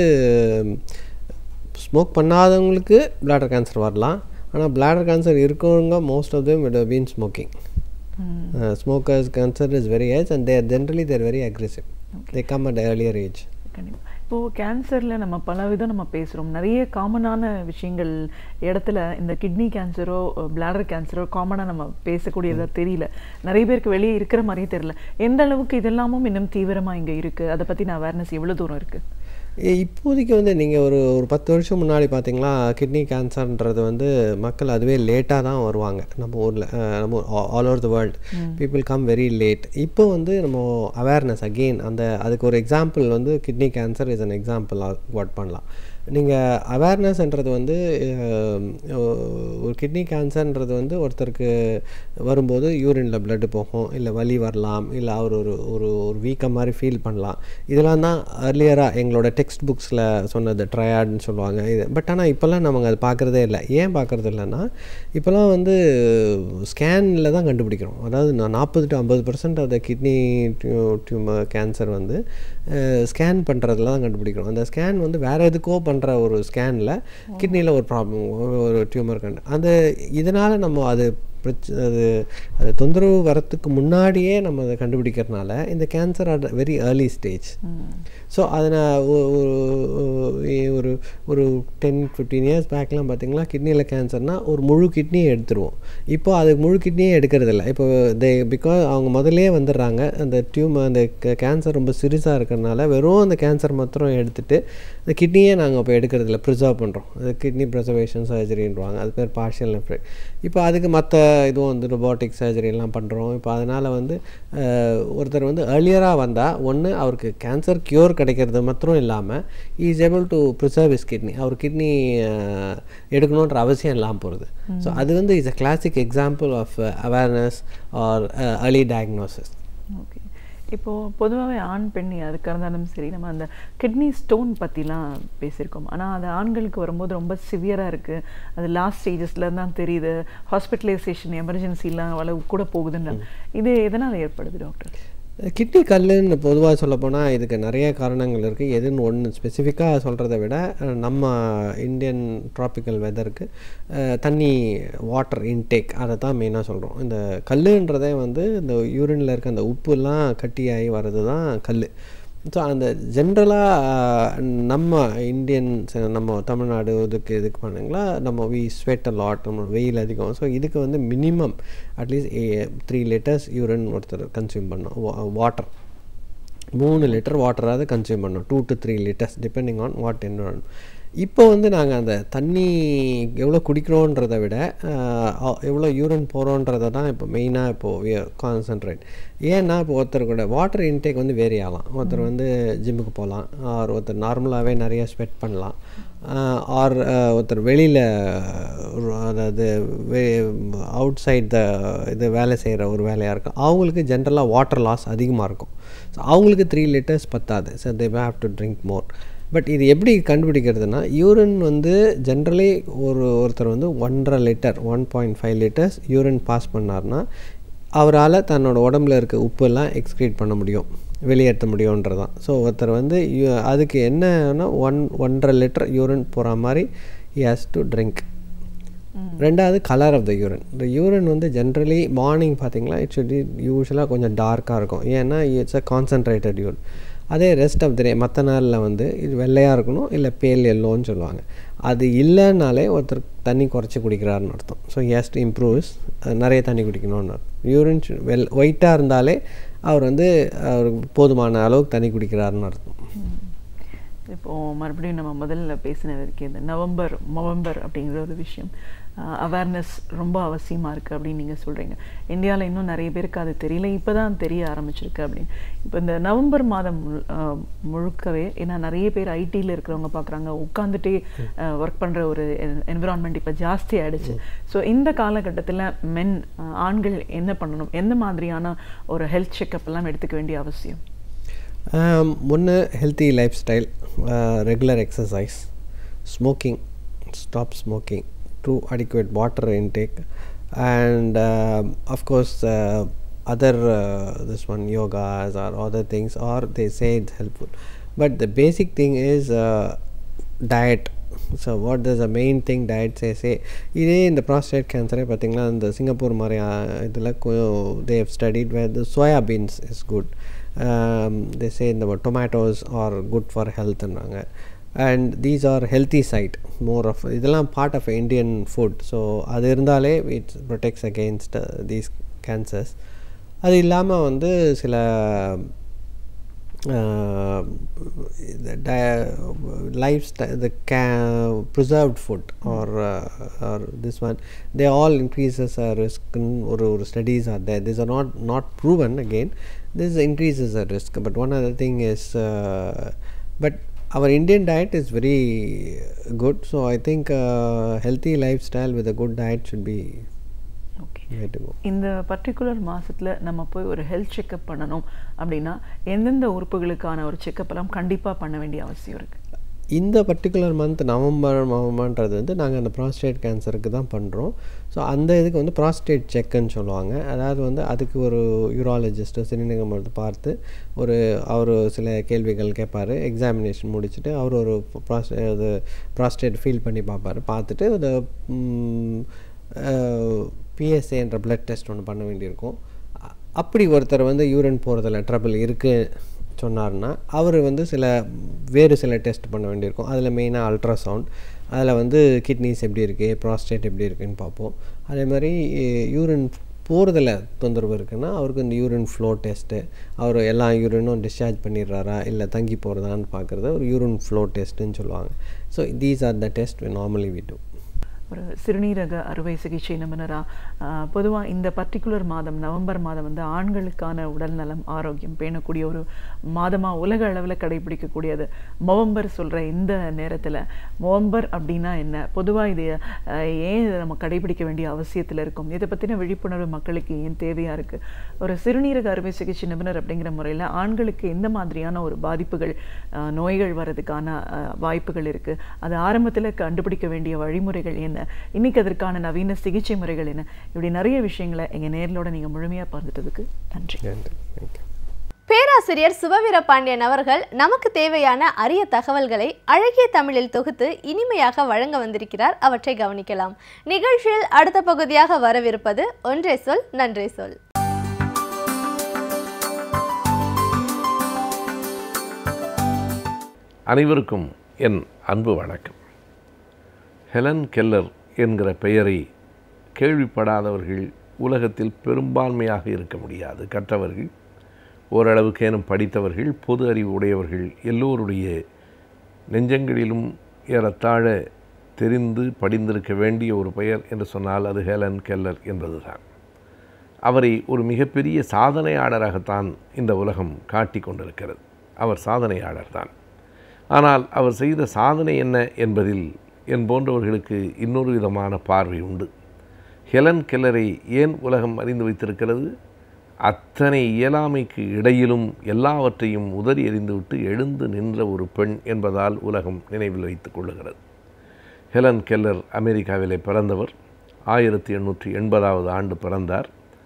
E: smoke பண்ணாதவங்களுக்கு bladder cancer வரலாம் ஆனால் bladder கேன்சர் இருக்கவங்க most of them would have been smoking uh, smokers cancer is very high and they are generally they are very aggressive they come at earlier age
D: கண்டிப்பா இப்போ கேன்சர்ல நம்ம பல விதம் நம்ம பேசுறோம் நிறைய காமனான விஷயங்கள் இடத்துல இந்த கிட்னி கேன்சரோ bladder கேன்சரோ காமனா நம்ம பேசக்கூடியதா தெரியல நிறைய பேருக்கு வெளியே இருக்கிற மாதிரியே தெரியல எந்த அளவுக்கு இதெல்லாமும் இன்னும் தீவிரமா இங்க இருக்கு அதை பத்தின அவேர்னஸ் எவ்வளவு தூரம் இருக்கு
E: இ- இப்போதைக்கு வந்து நீங்கள் ஒரு ஒரு பத்து வருஷம் முன்னாடி பார்த்தீங்களா கிட்னி கேன்சர்ன்றது வந்து மக்கள் அதுவே லேட்டாக தான் வருவாங்க நம்ம ஊரில் நம்ம all over the world people come very late இப்போ வந்து நம்ம அவேர்னஸ் அகெயின் அந்த அதுக்கு ஒரு எக்ஸாம்பிள் வந்து kidney cancer is an example what பண்ணலாம் நீங்கள் அவேர்னஸ்ன்றது வந்து அஹ், ஒரு கிட்னி கேன்சர்ன்றது வந்து ஒருத்தருக்கு வரும்போது யூரினில் blood போகும் இல்லை வலி வரலாம் இல்லை அவர் ஒரு ஒரு ஒரு வீக்கம் மாதிரி ஃபீல் பண்ணலாம் இதெல்லாம் தான் அர்லியராக எங்களோட டெக்ஸ்ட் புக்ஸில் சொன்னது ட்ரையாட்னு சொல்லுவாங்க இது பட் ஆனால் இப்போல்லாம் நமக்கு அது பார்க்குறதே இல்லை ஏன் பார்க்குறது இல்லைன்னா இப்போல்லாம் வந்து ஸ்கேனில் தான் கண்டுபிடிக்கிறோம் அதாவது நான் நாற்பது டு ஐம்பது percent of the kidney tumour cancer வந்து ஸ்கேன் பண்ணுறதுல தான் கண்டுபிடிக்கிறோம் அந்த ஸ்கேன் வந்து வேறு எதுக்கோ பண்ணுற ஒரு ஸ்கேனில் கிட்னியில் ஒரு ப்ராப்ளம் ஒரு டியூமர் கண்டு அந்த இதனால் நம்ம அது பிரச்ச அது அது தொந்தரவு வரத்துக்கு முன்னாடியே நம்ம அதை கண்டுபிடிக்கிறதுனால இந்த cancer at very early stage so அதை நான் ஒ- ஒரு ஒரு ஒரு டென் ஃபிஃப்டீன் இயர்ஸ் பேக்லாம் பார்த்தீங்களா கிட்னியில் கேன்சர்னால் ஒரு முழு கிட்னியை எடுத்துருவோம் இப்போ அது முழு கிட்னியே எடுக்கிறதில்ல இப்போ தே பிகாஸ் அவங்க முதல்லயே வந்துடுறாங்க அந்த டியூமர் அந்த கேன்சர் ரொம்ப சிறுசாக இருக்கிறதுனால வெறும் அந்த கேன்சர் மாத்திரம் எடுத்துட்டு அந்த கிட்னியே நாங்கள் இப்போ எடுக்கிறதில்ல ப்ரிசர்வ் பண்ணுறோம் அது கிட்னி ப்ரிசர்வேஷன் சர்ஜரின்றாங்க அது பேர் பார்ஷியல் நெஃப்ரைட் இப்போ அதுக்கு மற்ற இதுவும் வந்து ரொபாட்டிக் சர்ஜரி எல்லாம் பண்ணுறோம் இப்போ அதனால் வந்து அஹ், ஒருத்தர் வந்து ஏர்லியராக வந்தால் ஒன்று அவருக்கு கேன்சர் க்யூர் கிடைக்கிறது மாத்திரம் இல்லாமல் is able to preserve is kidney அவர் கிட்னி எடுக்கணுன்ற அவசியம் இல்லாமல் போகிறது ஸோ அது வந்து is a classic example of awareness or early diagnosis
D: okay இப்போ பொதுவாகவே ஆண் பெண் அதுக்காக இருந்தாலும் சரி நம்ம அந்த கிட்னி ஸ்டோன் பற்றிலாம் பேசியிருக்கோம் ஆனால் அது ஆண்களுக்கு வரும்போது ரொம்ப சிவியராக இருக்குது அது லாஸ்ட் ஸ்டேஜஸில் தான் தெரியுது ஹாஸ்பிட்டலைசேஷன் எமர்ஜென்சிலாம் அளவு கூட போகுதுன்னு இது எதனால் ஏற்படுது டாக்டர்
E: கிட்னி கல்லுன்னு பொதுவாக சொல்லப்போனால் இதுக்கு நிறைய காரணங்கள் இருக்குது எதுன்னு ஒன்று ஸ்பெசிஃபிக்காக சொல்கிறத விட அஹ், நம்ம இந்தியன் ட்ராபிக்கல் வெதருக்கு தண்ணி வாட்டர் இன்டேக் அதை தான் மெயினாக சொல்கிறோம் இந்த கல்லுன்றதே வந்து இந்த யூரினில் இருக்க அந்த உப்புலாம் கட்டியாகி வர்றது தான் கல் ஸோ அந்த ஜென்ரலாக நம்ம இந்தியன்ஸ் நம்ம தமிழ்நாடு இதுக்கு இதுக்கு பண்ணுங்களா நம்ம வி ஸ்வெட் அ லாட் நம்ம வெயில் அதிகம் ஸோ இதுக்கு வந்து minimum at least three litres urine ஒருத்தர் கன்சியூம் பண்ணோம் வாட்டர் மூணு லிட்டர் வாட்டராவது கன்சியூம் பண்ணோம் two to three litres depending on what என்ன இப்போ வந்து நாங்கள் அந்த தண்ணி எவ்வளோ குடிக்கிறோன்றதை விட ஆஹ், அ- எவ்வளோ யூரின் போகிறோன்றதை தான் இப்போ மெயினாக இப்போது கான்சன்ட்ரேட் ஏன்னா இப்போ ஒருத்தர் கூட வாட்டர் இன்டேக் வந்து வேரி ஆகலாம் ஒருத்தர் வந்து ஜிம்முக்கு போகலாம் ஆர் ஒருத்தர் நார்மலாகவே நிறைய ஸ்வெட் பண்ணலாம் ஆர் ஒருத்தர் வெளியில் அதாவது அவுட் சைட் த இது வேலை செய்கிற ஒரு வேலையாக இருக்கும் அவங்களுக்கு ஜென்ரலாக வாட்டர் லாஸ் அதிகமாக இருக்கும் ஸோ அவங்களுக்கு த்ரீ லிட்டர்ஸ் பத்தாது so they have to drink more but இது எப்படி கண்டுபிடிக்கிறதுனா யூரின் வந்து ஜென்ரலி ஒரு ஒருத்தர் வந்து ஒன்றரை litre one point five litres urine pass பண்ணார்னா அவரால் தன்னோட உடம்புல இருக்க உப்பெல்லாம் எக்ஸ்க்ரீட் பண்ண முடியும் வெளியேற்ற முடியுன்றதான் ஸோ ஒருத்தர் வந்து யு- அதுக்கு என்னன்னா ஒன் ஒன்றரை லிட்டர் யூரின் போகிற மாதிரி he has டு ட்ரிங்க் ரெண்டாவது கலர் ஆஃப் த யூரின் இந்த யூரின் வந்து ஜென்ரலி மார்னிங் பார்த்தீங்களா இட் should யூஸ்வலாக கொஞ்சம் டார்க்காக இருக்கும் ஏன்னா இட்ஸ் அ கான்சன்ட்ரேட்டட் யூரின் அதே ரெஸ்ட் ஆஃப் த டே மற்ற நாளில் வந்து இது வெள்ளையாக இருக்கணும் இல்லை பேல் எல்லோன்னு சொல்லுவாங்க அது இல்லைன்னாலே ஒருத்தர் தண்ணி குறைச்சி குடிக்கிறாருன்னு அர்த்தம் ஸோ ஹேஸ் டு இம்ப்ரூவ்ஸ் நிறைய தண்ணி குடிக்கணும்னு அர்த்தம் யூரின் வெல் ஒயிட்டாக இருந்தாலே அவர் வந்து அவருக்கு போதுமான அளவுக்கு தண்ணி குடிக்கிறாருன்னு அர்த்தம்
D: இப்போ மறுபடியும் நம்ம முதல்ல பேசினதற்கு இந்த நவம்பர் நவம்பர் அப்படிங்கிற ஒரு விஷயம் அவேர்னஸ் ரொம்ப அவசியமாக இருக்குது அப்படின்னு நீங்கள் சொல்கிறீங்க இந்தியாவில் இன்னும் நிறைய பேருக்கு அது தெரியல இப்போ தான் தெரிய ஆரம்பிச்சிருக்கு அப்படின்னு இப்போ இந்த நவம்பர் மாதம் முழு- ஆஹ் முழுக்கவே ஏன்னா நிறைய பேர் ஐடியில் இருக்கிறவங்க பார்க்குறாங்க உட்காந்துட்டே ஒர்க் பண்ணுற ஒரு என்விரான்மெண்ட் இப்போ ஜாஸ்தி ஆயிடுச்சு ஸோ இந்த காலகட்டத்தில் மென் ஆண்கள் என்ன பண்ணணும் எந்த மாதிரியான ஒரு ஹெல்த் செக்கப் எல்லாம் எடுத்துக்க வேண்டிய அவசியம்
E: ஒன்று healthy lifestyle regular exercise smoking stop smoking through adequate water intake and uh, of course uh, other uh, this one yogas or other things or they say it's helpful but the basic thing is uh, diet so what is the main thing diet say say இதே இந்த prostate கேன்சரே பார்த்தீங்கன்னா இந்த Singapore மாதிரி இதில் they've studied where the soya beans is good they say இந்த tomatoes are good for ஹெல்த்ன்றாங்க and these are healthy side more of இதெல்லாம் part of Indian food so அது இருந்தாலே it's protects against these cancers அது இல்லாமல் வந்து சில uh, the di- lifestyle, the ca- preserved food or uh, or this one, they all increases a risk. in- or, or studies are there. These are not not proven again. This increases a risk. But one other thing is, uh, but our Indian diet is very good. So I think uh, healthy lifestyle with a good diet should be
D: okay
E: way to go.
D: இந்த particular மாசத்துல நம்ம போய் ஒரு health checkup பண்ணணும் அப்படின்னா எந்தெந்த உறுப்புகளுக்கான ஒரு checkup எல்லாம் கண்டிப்பா பண்ண வேண்டிய அவசியம் இருக்கு
E: இந்த பர்டிகுலர் மந்த் நவம்பர் நவம்பர்ன்றது வந்து நாங்கள் அந்த ப்ராஸ்டேட் கேன்சருக்கு தான் பண்ணுறோம் ஸோ அந்த இதுக்கு வந்து ப்ராஸ்டேட் செக்குன்னு சொல்லுவாங்க அதாவது வந்து அதுக்கு ஒரு யூராலஜிஸ்ட்டு சிறுநீரகம் எடுத்து பார்த்து ஒரு அவர் சில கேள்விகள் கேட்பார் எக்ஸாமினேஷன் முடிச்சுட்டு அவர் ஒரு ப்ராஸ்டே அது ப்ராஸ்டேட் ஃபீல் பண்ணி பார்ப்பார் பார்த்துட்டு அது பிஎஸ்ஏன்ற பிளட் டெஸ்ட் ஒன்று பண்ண வேண்டியிருக்கும் அ- அப்படி ஒருத்தர் வந்து யூரின் போகிறதுல ட்ரபிள் இருக்குது சொன்னார்னா அவர் வந்து சில வேறு சில டெஸ்ட் பண்ண வேண்டியிருக்கும் அதில் மெயினாக அல்ட்ராசவுண்ட் அதில் வந்து கிட்னிஸ் எப்படி இருக்குது ப்ராஸ்டேட் எப்படி இருக்குன்னு பார்ப்போம் அதே மாதிரி யூரின் போகிறதுல தொந்தரவு இருக்குன்னா அவருக்கு இந்த யூரின் ஃப்ளோ டெஸ்ட்டு அவர் எல்லா யூரினும் டிஸ்சார்ஜ் பண்ணிடுறாரா இல்லை தங்கி போகிறதான்னு பார்க்குறது ஒரு யூரின் ஃப்ளோ டெஸ்ட்டுன்னு சொல்லுவாங்க so these are the test normally we do
D: ஒரு சிறுநீரக அறுவை சிகிச்சை நிபுணராக பொதுவாக இந்த பர்டிகுலர் மாதம் நவம்பர் மாதம் வந்து ஆண்களுக்கான உடல் நலம் ஆரோக்கியம் பேணக்கூடிய ஒரு மாதமாக உலக அளவில் கடைபிடிக்கக்கூடியது நவம்பர் சொல்கிற இந்த நேரத்தில் நவம்பர் அப்படின்னா என்ன பொதுவாக இது அஹ், ஏன் இதை நம்ம கடைபிடிக்க வேண்டிய அவசியத்தில் இருக்கும் இதை பற்றின விழிப்புணர்வு மக்களுக்கு ஏன் தேவையாக இருக்குது ஒரு சிறுநீரக அறுவை சிகிச்சை நிபுணர் அப்படிங்கிற முறையில் ஆண்களுக்கு எந்த மாதிரியான ஒரு பாதிப்புகள் அஹ், நோய்கள் வர்றதுக்கான அஹ், வாய்ப்புகள் இருக்குது அது ஆரம்பத்தில் கண்டுபிடிக்க வேண்டிய வழிமுறைகள் என்ன இன்னைக்கு அதற்கான நவீன சிகிச்சை முறைகள் என்ன இப்படி நிறைய விஷயங்களை எங்கள் நேர்களோட நீங்கள் முழுமையாக பகிர்ந்துட்டதுக்கு நன்றி
E: நன்றி தேங்க்யூ
A: பேராசிரியர் சுபவீரபாண்டியன் அவர்கள் நமக்கு தேவையான அரிய தகவல்களை அழகிய தமிழில் தொகுத்து இனிமையாக வழங்க வந்திருக்கிறார் அவற்றை கவனிக்கலாம் நிகழ்ச்சியில் அடுத்த பகுதியாக வரவிருப்பது ஒன்றே சொல் நன்றே சொல்
F: அனைவருக்கும் என் அன்பு வணக்கம் ஹெலன் கெல்லர் என்கிற பெயரை கேள்விப்படாதவர்கள் உலகத்தில் பெரும்பான்மையாக இருக்க முடியாது கற்றவர்கள் ஓரளவுக்கேனும் படித்தவர்கள் பொது அறிவு உடையவர்கள் எல்லோருடைய நெஞ்சங்களிலும் ஏறத்தாழ தெரிந்து படிந்திருக்க வேண்டிய ஒரு பெயர் என்று சொன்னால் அது ஹெலன் கெல்லர் என்பதுதான் அவரை ஒரு மிகப்பெரிய சாதனையாளராகத்தான் இந்த உலகம் காட்டிக் கொண்டிருக்கிறது அவர் சாதனையாளர் தான் ஆனால் அவர் செய்த சாதனை என்ன என்பதில் என் போன்றவர்களுக்கு இன்னொரு விதமான பார்வை உண்டு ஹெலன் கெல்லரை ஏன் உலகம் அறிந்து வைத்திருக்கிறது அத்தனை இயலாமைக்கு இடையிலும் எல்லாவற்றையும் உதறி எறிந்துவிட்டு எழுந்து நின்ற ஒரு பெண் என்பதால் உலகம் நினைவில் வைத்துக் கொள்ளுகிறது ஹெலன் கெல்லர் அமெரிக்காவிலே பிறந்தவர் ஆயிரத்தி எண்ணூற்றி எண்பதாவது ஆண்டு பிறந்தார்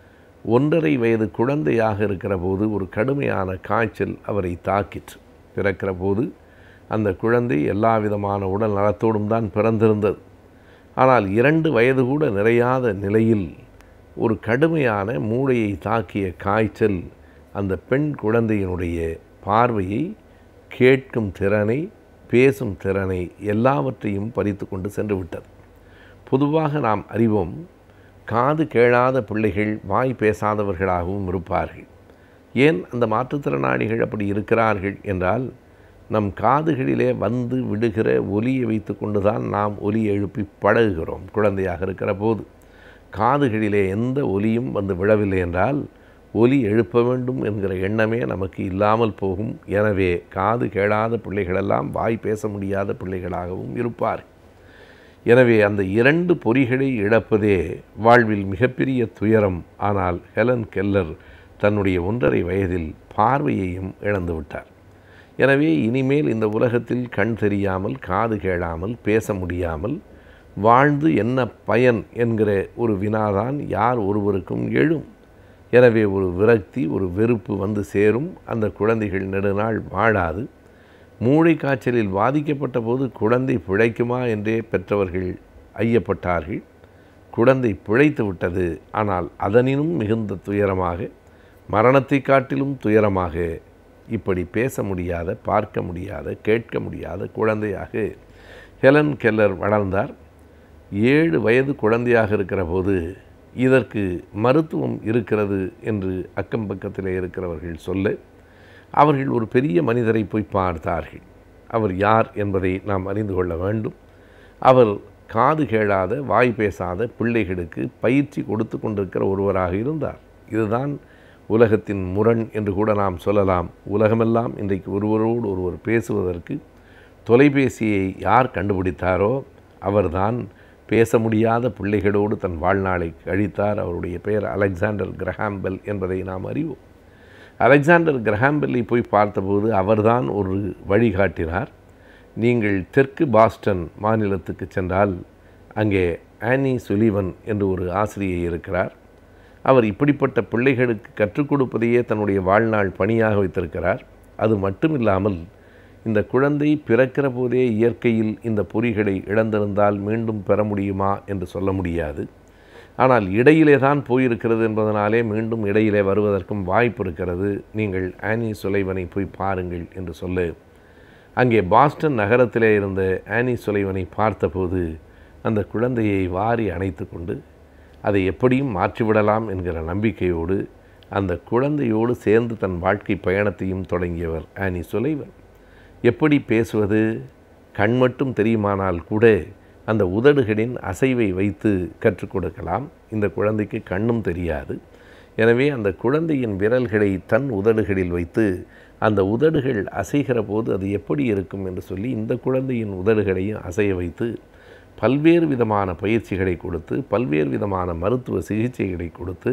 F: ஒன்றரை வயது குழந்தையாக இருக்கிற போது ஒரு கடுமையான காய்ச்சல் அவரை தாக்கிற்று பிறக்கிற போது அந்த குழந்தை எல்லா விதமான உடல் நலத்தோடும் தான் பிறந்திருந்தது ஆனால் இரண்டு வயது கூட நிறையாத நிலையில் ஒரு கடுமையான மூளையை தாக்கிய காய்ச்சல் அந்த பெண் குழந்தையினுடைய பார்வையை கேட்கும் திறனை பேசும் திறனை எல்லாவற்றையும் பறித்து கொண்டு சென்று விட்டது பொதுவாக நாம் அறிவோம் காது கேளாத பிள்ளைகள் வாய் பேசாதவர்களாகவும் இருப்பார்கள் ஏன் அந்த மாற்றுத்திறனாளிகள் அப்படி இருக்கிறார்கள் என்றால் நம் காதுகளிலே வந்து விடுகிற ஒலியை வைத்து கொண்டுதான் நாம் ஒலி எழுப்பி பழகுகிறோம் குழந்தையாக இருக்கிற போது காதுகளிலே எந்த ஒலியும் வந்து விழவில்லை என்றால் ஒலி எழுப்ப வேண்டும் என்கிற எண்ணமே நமக்கு இல்லாமல் போகும் எனவே காது கேளாத பிள்ளைகளெல்லாம் வாய் பேச முடியாத பிள்ளைகளாகவும் இருப்பார் எனவே அந்த இரண்டு பொறிகளை இழப்பதே வாழ்வில் மிகப்பெரிய துயரம் ஆனால் ஹெலன் கெல்லர் தன்னுடைய ஒன்றரை வயதில் பார்வையையும் இழந்து விட்டார் எனவே இனிமேல் இந்த உலகத்தில் கண் தெரியாமல் காது கேளாமல் பேச முடியாமல் வாழ்ந்து என்ன பயன் என்கிற ஒரு வினாதான் யார் ஒருவருக்கும் எழும் எனவே ஒரு விரக்தி ஒரு வெறுப்பு வந்து சேரும் அந்த குழந்தைகள் நெடுநாள் வாழாது மூளை காய்ச்சலில் பாதிக்கப்பட்ட போது குழந்தை பிழைக்குமா என்றே பெற்றவர்கள் ஐயப்பட்டார்கள் குழந்தை பிழைத்து விட்டது ஆனால் அதனினும் மிகுந்த துயரமாக மரணத்தை காட்டிலும் துயரமாக இப்படி பேச முடியாத பார்க்க முடியாத கேட்க முடியாத குழந்தையாக ஹெலன் கெல்லர் வளர்ந்தார் ஏழு வயது குழந்தையாக இருக்கிற போது இதற்கு மருத்துவம் இருக்கிறது என்று அக்கம் பக்கத்தில் இருக்கிறவர்கள் சொல்ல அவர்கள் ஒரு பெரிய மனிதரை போய் பார்த்தார்கள் அவர் யார் என்பதை நாம் அறிந்து கொள்ள வேண்டும் அவர் காது கேளாத வாய் பேசாத பிள்ளைகளுக்கு பயிற்சி கொடுத்து கொண்டிருக்கிற ஒருவராக இருந்தார் இதுதான் உலகத்தின் முரண் என்று கூட நாம் சொல்லலாம் உலகமெல்லாம் இன்றைக்கு ஒருவரோடு ஒருவர் பேசுவதற்கு தொலைபேசியை யார் கண்டுபிடித்தாரோ அவர்தான் பேச முடியாத பிள்ளைகளோடு தன் வாழ்நாளை கழித்தார் அவருடைய பெயர் அலெக்சாண்டர் கிரஹாம்பெல் என்பதை நாம் அறிவோம் அலெக்சாண்டர் கிரஹாம்பெல்லை போய் பார்த்தபோது அவர்தான் ஒரு வழிகாட்டினார் நீங்கள் தெற்கு பாஸ்டன் மாநிலத்துக்கு சென்றால் அங்கே ஆனி சுலிவன் என்று ஒரு ஆசிரியை இருக்கிறார் அவர் இப்படிப்பட்ட பிள்ளைகளுக்கு கற்றுக் கொடுப்பதையே தன்னுடைய வாழ்நாள் பணியாக வைத்திருக்கிறார் அது மட்டுமில்லாமல் இந்த குழந்தை பிறக்கிற போதே இயற்கையில் இந்த பொறிகளை இழந்திருந்தால் மீண்டும் பெற முடியுமா என்று சொல்ல முடியாது ஆனால் இடையிலே தான் போயிருக்கிறது என்பதனாலே மீண்டும் இடையிலே வருவதற்கும் வாய்ப்பு இருக்கிறது நீங்கள் ஆனி சுலைவனை போய் பாருங்கள் என்று சொல்ல அங்கே பாஸ்டன் நகரத்திலே இருந்த ஆனி சுலைவனை பார்த்தபோது அந்த குழந்தையை வாரி அணைத்து கொண்டு அதை எப்படியும் மாற்றிவிடலாம் என்கிற நம்பிக்கையோடு அந்த குழந்தையோடு சேர்ந்து தன் வாழ்க்கை பயணத்தையும் தொடங்கியவர் ஆனி சுலைவன் எப்படி பேசுவது கண் மட்டும் தெரியுமானால் கூட அந்த உதடுகளின் அசைவை வைத்து கற்றுக் கொடுக்கலாம் இந்த குழந்தைக்கு கண்ணும் தெரியாது எனவே அந்த குழந்தையின் விரல்களை தன் உதடுகளில் வைத்து அந்த உதடுகள் அசைகிற போது அது எப்படி இருக்கும் என்று சொல்லி இந்த குழந்தையின் உதடுகளையும் அசைய வைத்து பல்வேறு விதமான பயிற்சிகளை கொடுத்து பல்வேறு விதமான மருத்துவ சிகிச்சைகளை கொடுத்து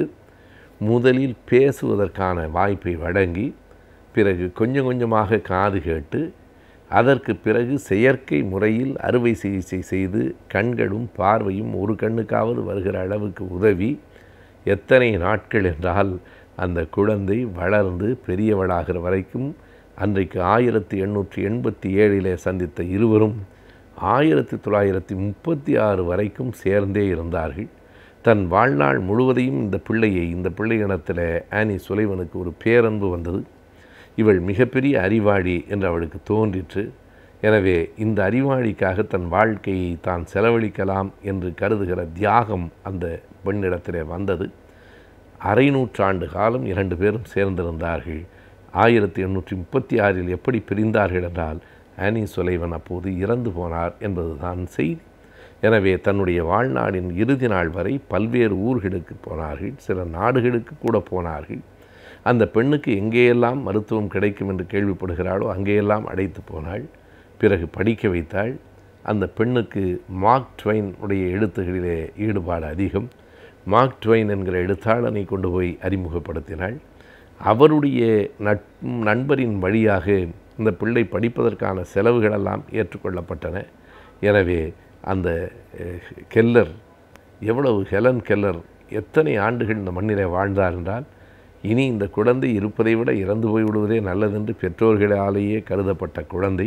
F: முதலில் பேசுவதற்கான வாய்ப்பை வழங்கி பிறகு கொஞ்சம் கொஞ்சமாக காது கேட்டு அதற்கு பிறகு செயற்கை முறையில் அறுவை சிகிச்சை செய்து கண்களும் பார்வையும் ஒரு கண்ணுக்காவது வருகிற அளவுக்கு உதவி எத்தனை நாட்கள் என்றால் அந்த குழந்தை வளர்ந்து பெரியவளாகிற வரைக்கும் அன்றைக்கு ஆயிரத்தி எண்ணூற்றி எண்பத்தி ஏழிலே சந்தித்த இருவரும் ஆயிரத்தி தொள்ளாயிரத்தி முப்பத்தி ஆறு வரைக்கும் சேர்ந்தே இருந்தார்கள் தன் வாழ்நாள் முழுவதையும் இந்த பிள்ளையை இந்த பிள்ளை இனத்தில் ஆனி சுலைவனுக்கு ஒரு பேரன்பு வந்தது இவள் மிகப்பெரிய அறிவாளி என்று அவளுக்கு தோன்றிற்று எனவே இந்த அறிவாளிக்காக தன் வாழ்க்கையை தான் செலவழிக்கலாம் என்று கருதுகிற தியாகம் அந்த பெண்ணிடத்திலே வந்தது அரை நூற்றாண்டு காலம் இரண்டு பேரும் சேர்ந்திருந்தார்கள் ஆயிரத்தி எண்ணூற்றி முப்பத்தி ஆறில் எப்படி பிரிந்தார்கள் என்றால் ஆனி சுலைவன் அப்போது இறந்து போனார் என்பதுதான் செய்தி எனவே தன்னுடைய வாழ்நாளின் இறுதி நாள் வரை பல்வேறு ஊர்களுக்கு போனார்கள் சில நாடுகளுக்கு கூட போனார்கள் அந்த பெண்ணுக்கு எங்கேயெல்லாம் மருத்துவம் கிடைக்கும் என்று கேள்விப்படுகிறாளோ அங்கேயெல்லாம் அழைத்து போனாள் பிறகு படிக்க வைத்தாள் அந்த பெண்ணுக்கு மார்க் ட்வைன் உடைய எழுத்துகளிலே ஈடுபாடு அதிகம் மார்க் ட்வைன் என்கிற எழுத்தாளனை கொண்டு போய் அறிமுகப்படுத்தினாள் அவருடைய நட் நண்பரின் வழியாக இந்த பிள்ளை படிப்பதற்கான செலவுகளெல்லாம் ஏற்றுக்கொள்ளப்பட்டன எனவே அந்த அஹ், கெல்லர் எவ்வளவு ஹெலன் கெல்லர் எத்தனை ஆண்டுகள் இந்த மண்ணிலே வாழ்ந்தார் என்றால் இனி இந்த குழந்தை இருப்பதை விட இறந்து போய்விடுவதே நல்லதென்று பெற்றோர்களாலேயே கருதப்பட்ட குழந்தை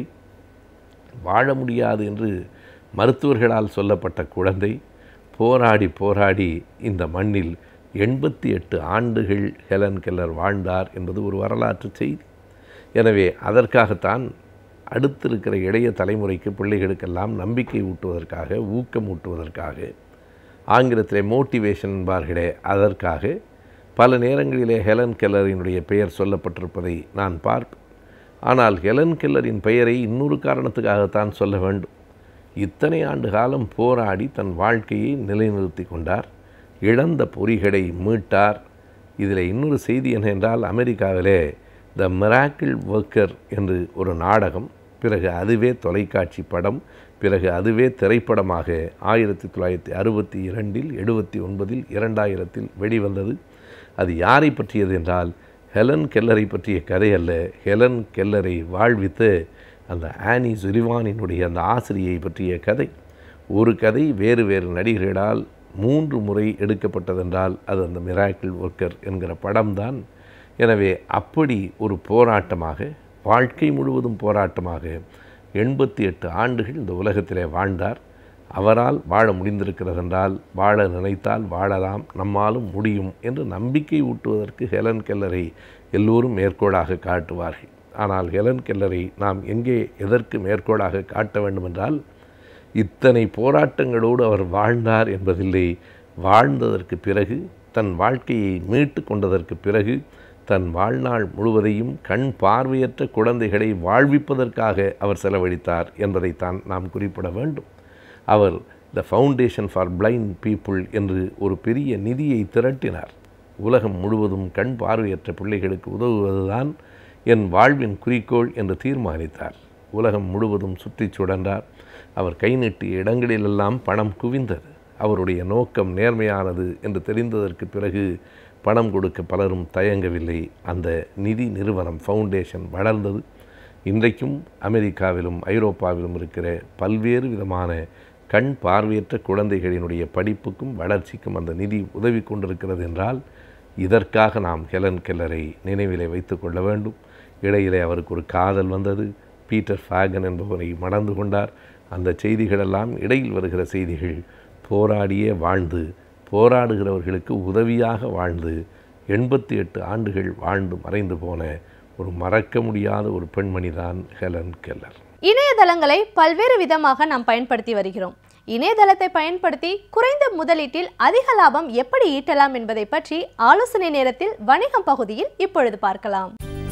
F: வாழ முடியாது என்று மருத்துவர்களால் சொல்லப்பட்ட குழந்தை போராடி போராடி இந்த மண்ணில் எண்பத்தி எட்டு ஆண்டுகள் ஹெலன் கெல்லர் வாழ்ந்தார் என்பது ஒரு வரலாற்று செய்தி எனவே அதற்காகத்தான் அடுத்திருக்கிற இளைய தலைமுறைக்கு பிள்ளைகளுக்கெல்லாம் நம்பிக்கை ஊட்டுவதற்காக ஊக்கம் ஊட்டுவதற்காக ஆங்கிலத்திலே மோட்டிவேஷன் என்பார்களே அதற்காக பல நேரங்களிலே ஹெலன் கெல்லரினுடைய பெயர் சொல்லப்பட்டிருப்பதை நான் பார்ப்பேன் ஆனால் ஹெலன் கெல்லரின் பெயரை இன்னொரு காரணத்துக்காகத்தான் சொல்ல வேண்டும் இத்தனை ஆண்டு காலம் போராடி தன் வாழ்க்கையை நிலைநிறுத்தி கொண்டார் இழந்த பொறிகளை மீட்டார் இதில் இன்னொரு செய்தி என்ன என்றால் அமெரிக்காவிலே த மிராக்கிள் ஒர்க்கர் என்று ஒரு நாடகம் பிறகு அதுவே தொலைக்காட்சி படம் பிறகு அதுவே திரைப்படமாக ஆயிரத்தி தொள்ளாயிரத்தி அறுபத்தி இரண்டில் எழுபத்தி ஒன்பதில் இரண்டாயிரத்தில் வெளிவந்தது அது யாரை பற்றியது என்றால் ஹெலன் கெல்லரை பற்றிய கதை அல்ல ஹெலன் கெல்லரை வாழ்வித்த அந்த ஆனி சுலிவானினுடைய அந்த ஆசிரியை பற்றிய கதை ஒரு கதை வேறு வேறு நடிகர்களால் மூன்று முறை எடுக்கப்பட்டதென்றால் அது அந்த மிராக்கிள் ஒர்க்கர் என்கிற படம்தான் எனவே அப்படி ஒரு போராட்டமாக வாழ்க்கை முழுவதும் போராட்டமாக எண்பத்தி எட்டு ஆண்டுகள் இந்த உலகத்திலே வாழ்ந்தார் அவரால் வாழ முடிந்திருக்கிறதென்றால் வாழ நினைத்தால் வாழலாம் நம்மாலும் முடியும் என்று நம்பிக்கை ஊட்டுவதற்கு ஹெலன் கெல்லரை எல்லோரும் மேற்கோளாக காட்டுவார்கள் ஆனால் ஹெலன் கெல்லரை நாம் எங்கே எதற்கு மேற்கோளாக காட்ட வேண்டுமென்றால் இத்தனை போராட்டங்களோடு அவர் வாழ்ந்தார் என்பதில்லை வாழ்ந்ததற்கு பிறகு தன் வாழ்க்கையை மீட்டு கொண்டதற்கு பிறகு தன் வாழ்நாள் முழுவதையும் கண் பார்வையற்ற குழந்தைகளை வாழ்விப்பதற்காக அவர் செலவழித்தார் என்பதைத்தான் நாம் குறிப்பிட வேண்டும் அவர் the foundation for blind people என்று ஒரு பெரிய நிதியை திரட்டினார் உலகம் முழுவதும் கண் பார்வையற்ற பிள்ளைகளுக்கு உதவுவதுதான் என் வாழ்வின் குறிக்கோள் என்று தீர்மானித்தார் உலகம் முழுவதும் சுற்றிச் சுழன்றார் அவர் கை நீட்டிய இடங்களிலெல்லாம் பணம் குவிந்தது அவருடைய நோக்கம் நேர்மையானது என்று தெரிந்ததற்கு பிறகு பணம் கொடுக்க பலரும் தயங்கவில்லை அந்த நிதி நிறுவனம் ஃபவுண்டேஷன் வளர்ந்தது இன்றைக்கும் அமெரிக்காவிலும் ஐரோப்பாவிலும் இருக்கிற பல்வேறு விதமான கண் பார்வையற்ற குழந்தைகளினுடைய படிப்புக்கும் வளர்ச்சிக்கும் அந்த நிதி உதவி கொண்டிருக்கிறது என்றால் இதற்காக நாம் ஹெலன் கெல்லரை நினைவிலே வைத்து கொள்ள வேண்டும் இடையிலே அவருக்கு ஒரு காதல் வந்தது பீட்டர் ஃபேகன் என்பவரை மணந்து கொண்டார் அந்த செய்திகளெல்லாம் இடையில் வருகிற செய்திகள் போராடியே வாழ்ந்து போராடுகிறவர்களுக்கு உதவியாக வாழ்ந்து எண்பத்தி எட்டு ஆண்டுகள் வாழ்ந்து மறைந்து போன ஒரு மறக்க முடியாத ஒரு பெண்மணிதான் ஹெலன் கெல்லர்
A: இணையதளங்களை பல்வேறு விதமாக நாம் பயன்படுத்தி வருகிறோம் இணையதளத்தை பயன்படுத்தி குறைந்த முதலீட்டில் அதிக லாபம் எப்படி ஈட்டலாம் என்பதை பற்றி ஆலோசனை நேரத்தில் வணிகம் பகுதியில் இப்பொழுது பார்க்கலாம்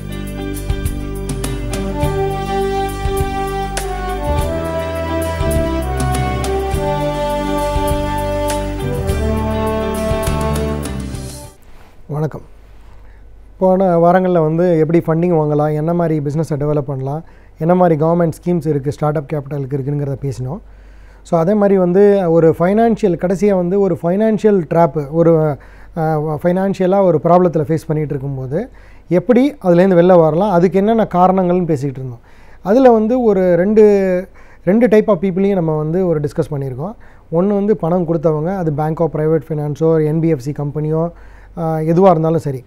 G: வணக்கம் போன வாரங்களில் வந்து எப்படி ஃபண்டிங் வாங்கலாம் என்ன மாதிரி பிஸ்னஸை டெவலப் பண்ணலாம் என்ன மாதிரி கவர்மெண்ட் ஸ்கீம்ஸ் இருக்குது ஸ்டார்ட் அப் கேபிட்டலுக்கு இருக்குங்கிறத பேசினோம் ஸோ அதே மாதிரி வந்து ஒரு ஃபைனான்ஷியல் கடைசியாக வந்து ஒரு ஃபைனான்ஷியல் ட்ராப்பு ஒரு ஃபைனான்ஷியலாக ஒரு ப்ராப்ளத்தில் ஃபேஸ் பண்ணிகிட்டு இருக்கும்போது எப்படி அதுலேருந்து வெளில வரலாம் அதுக்கு என்னென்ன காரணங்கள்னு பேசிகிட்டு இருந்தோம் அதில் வந்து ஒரு ரெண்டு ரெண்டு டைப் ஆஃப் பீப்புளையும் நம்ம வந்து ஒரு டிஸ்கஸ் பண்ணியிருக்கோம் ஒன்று வந்து பணம் கொடுத்தவங்க அது பேங்க்கோ ப்ரைவேட் ஃபைனான்ஸோ என்பிஎஃப்சி கம்பெனியோ எதுவாக இருந்தாலும் சரி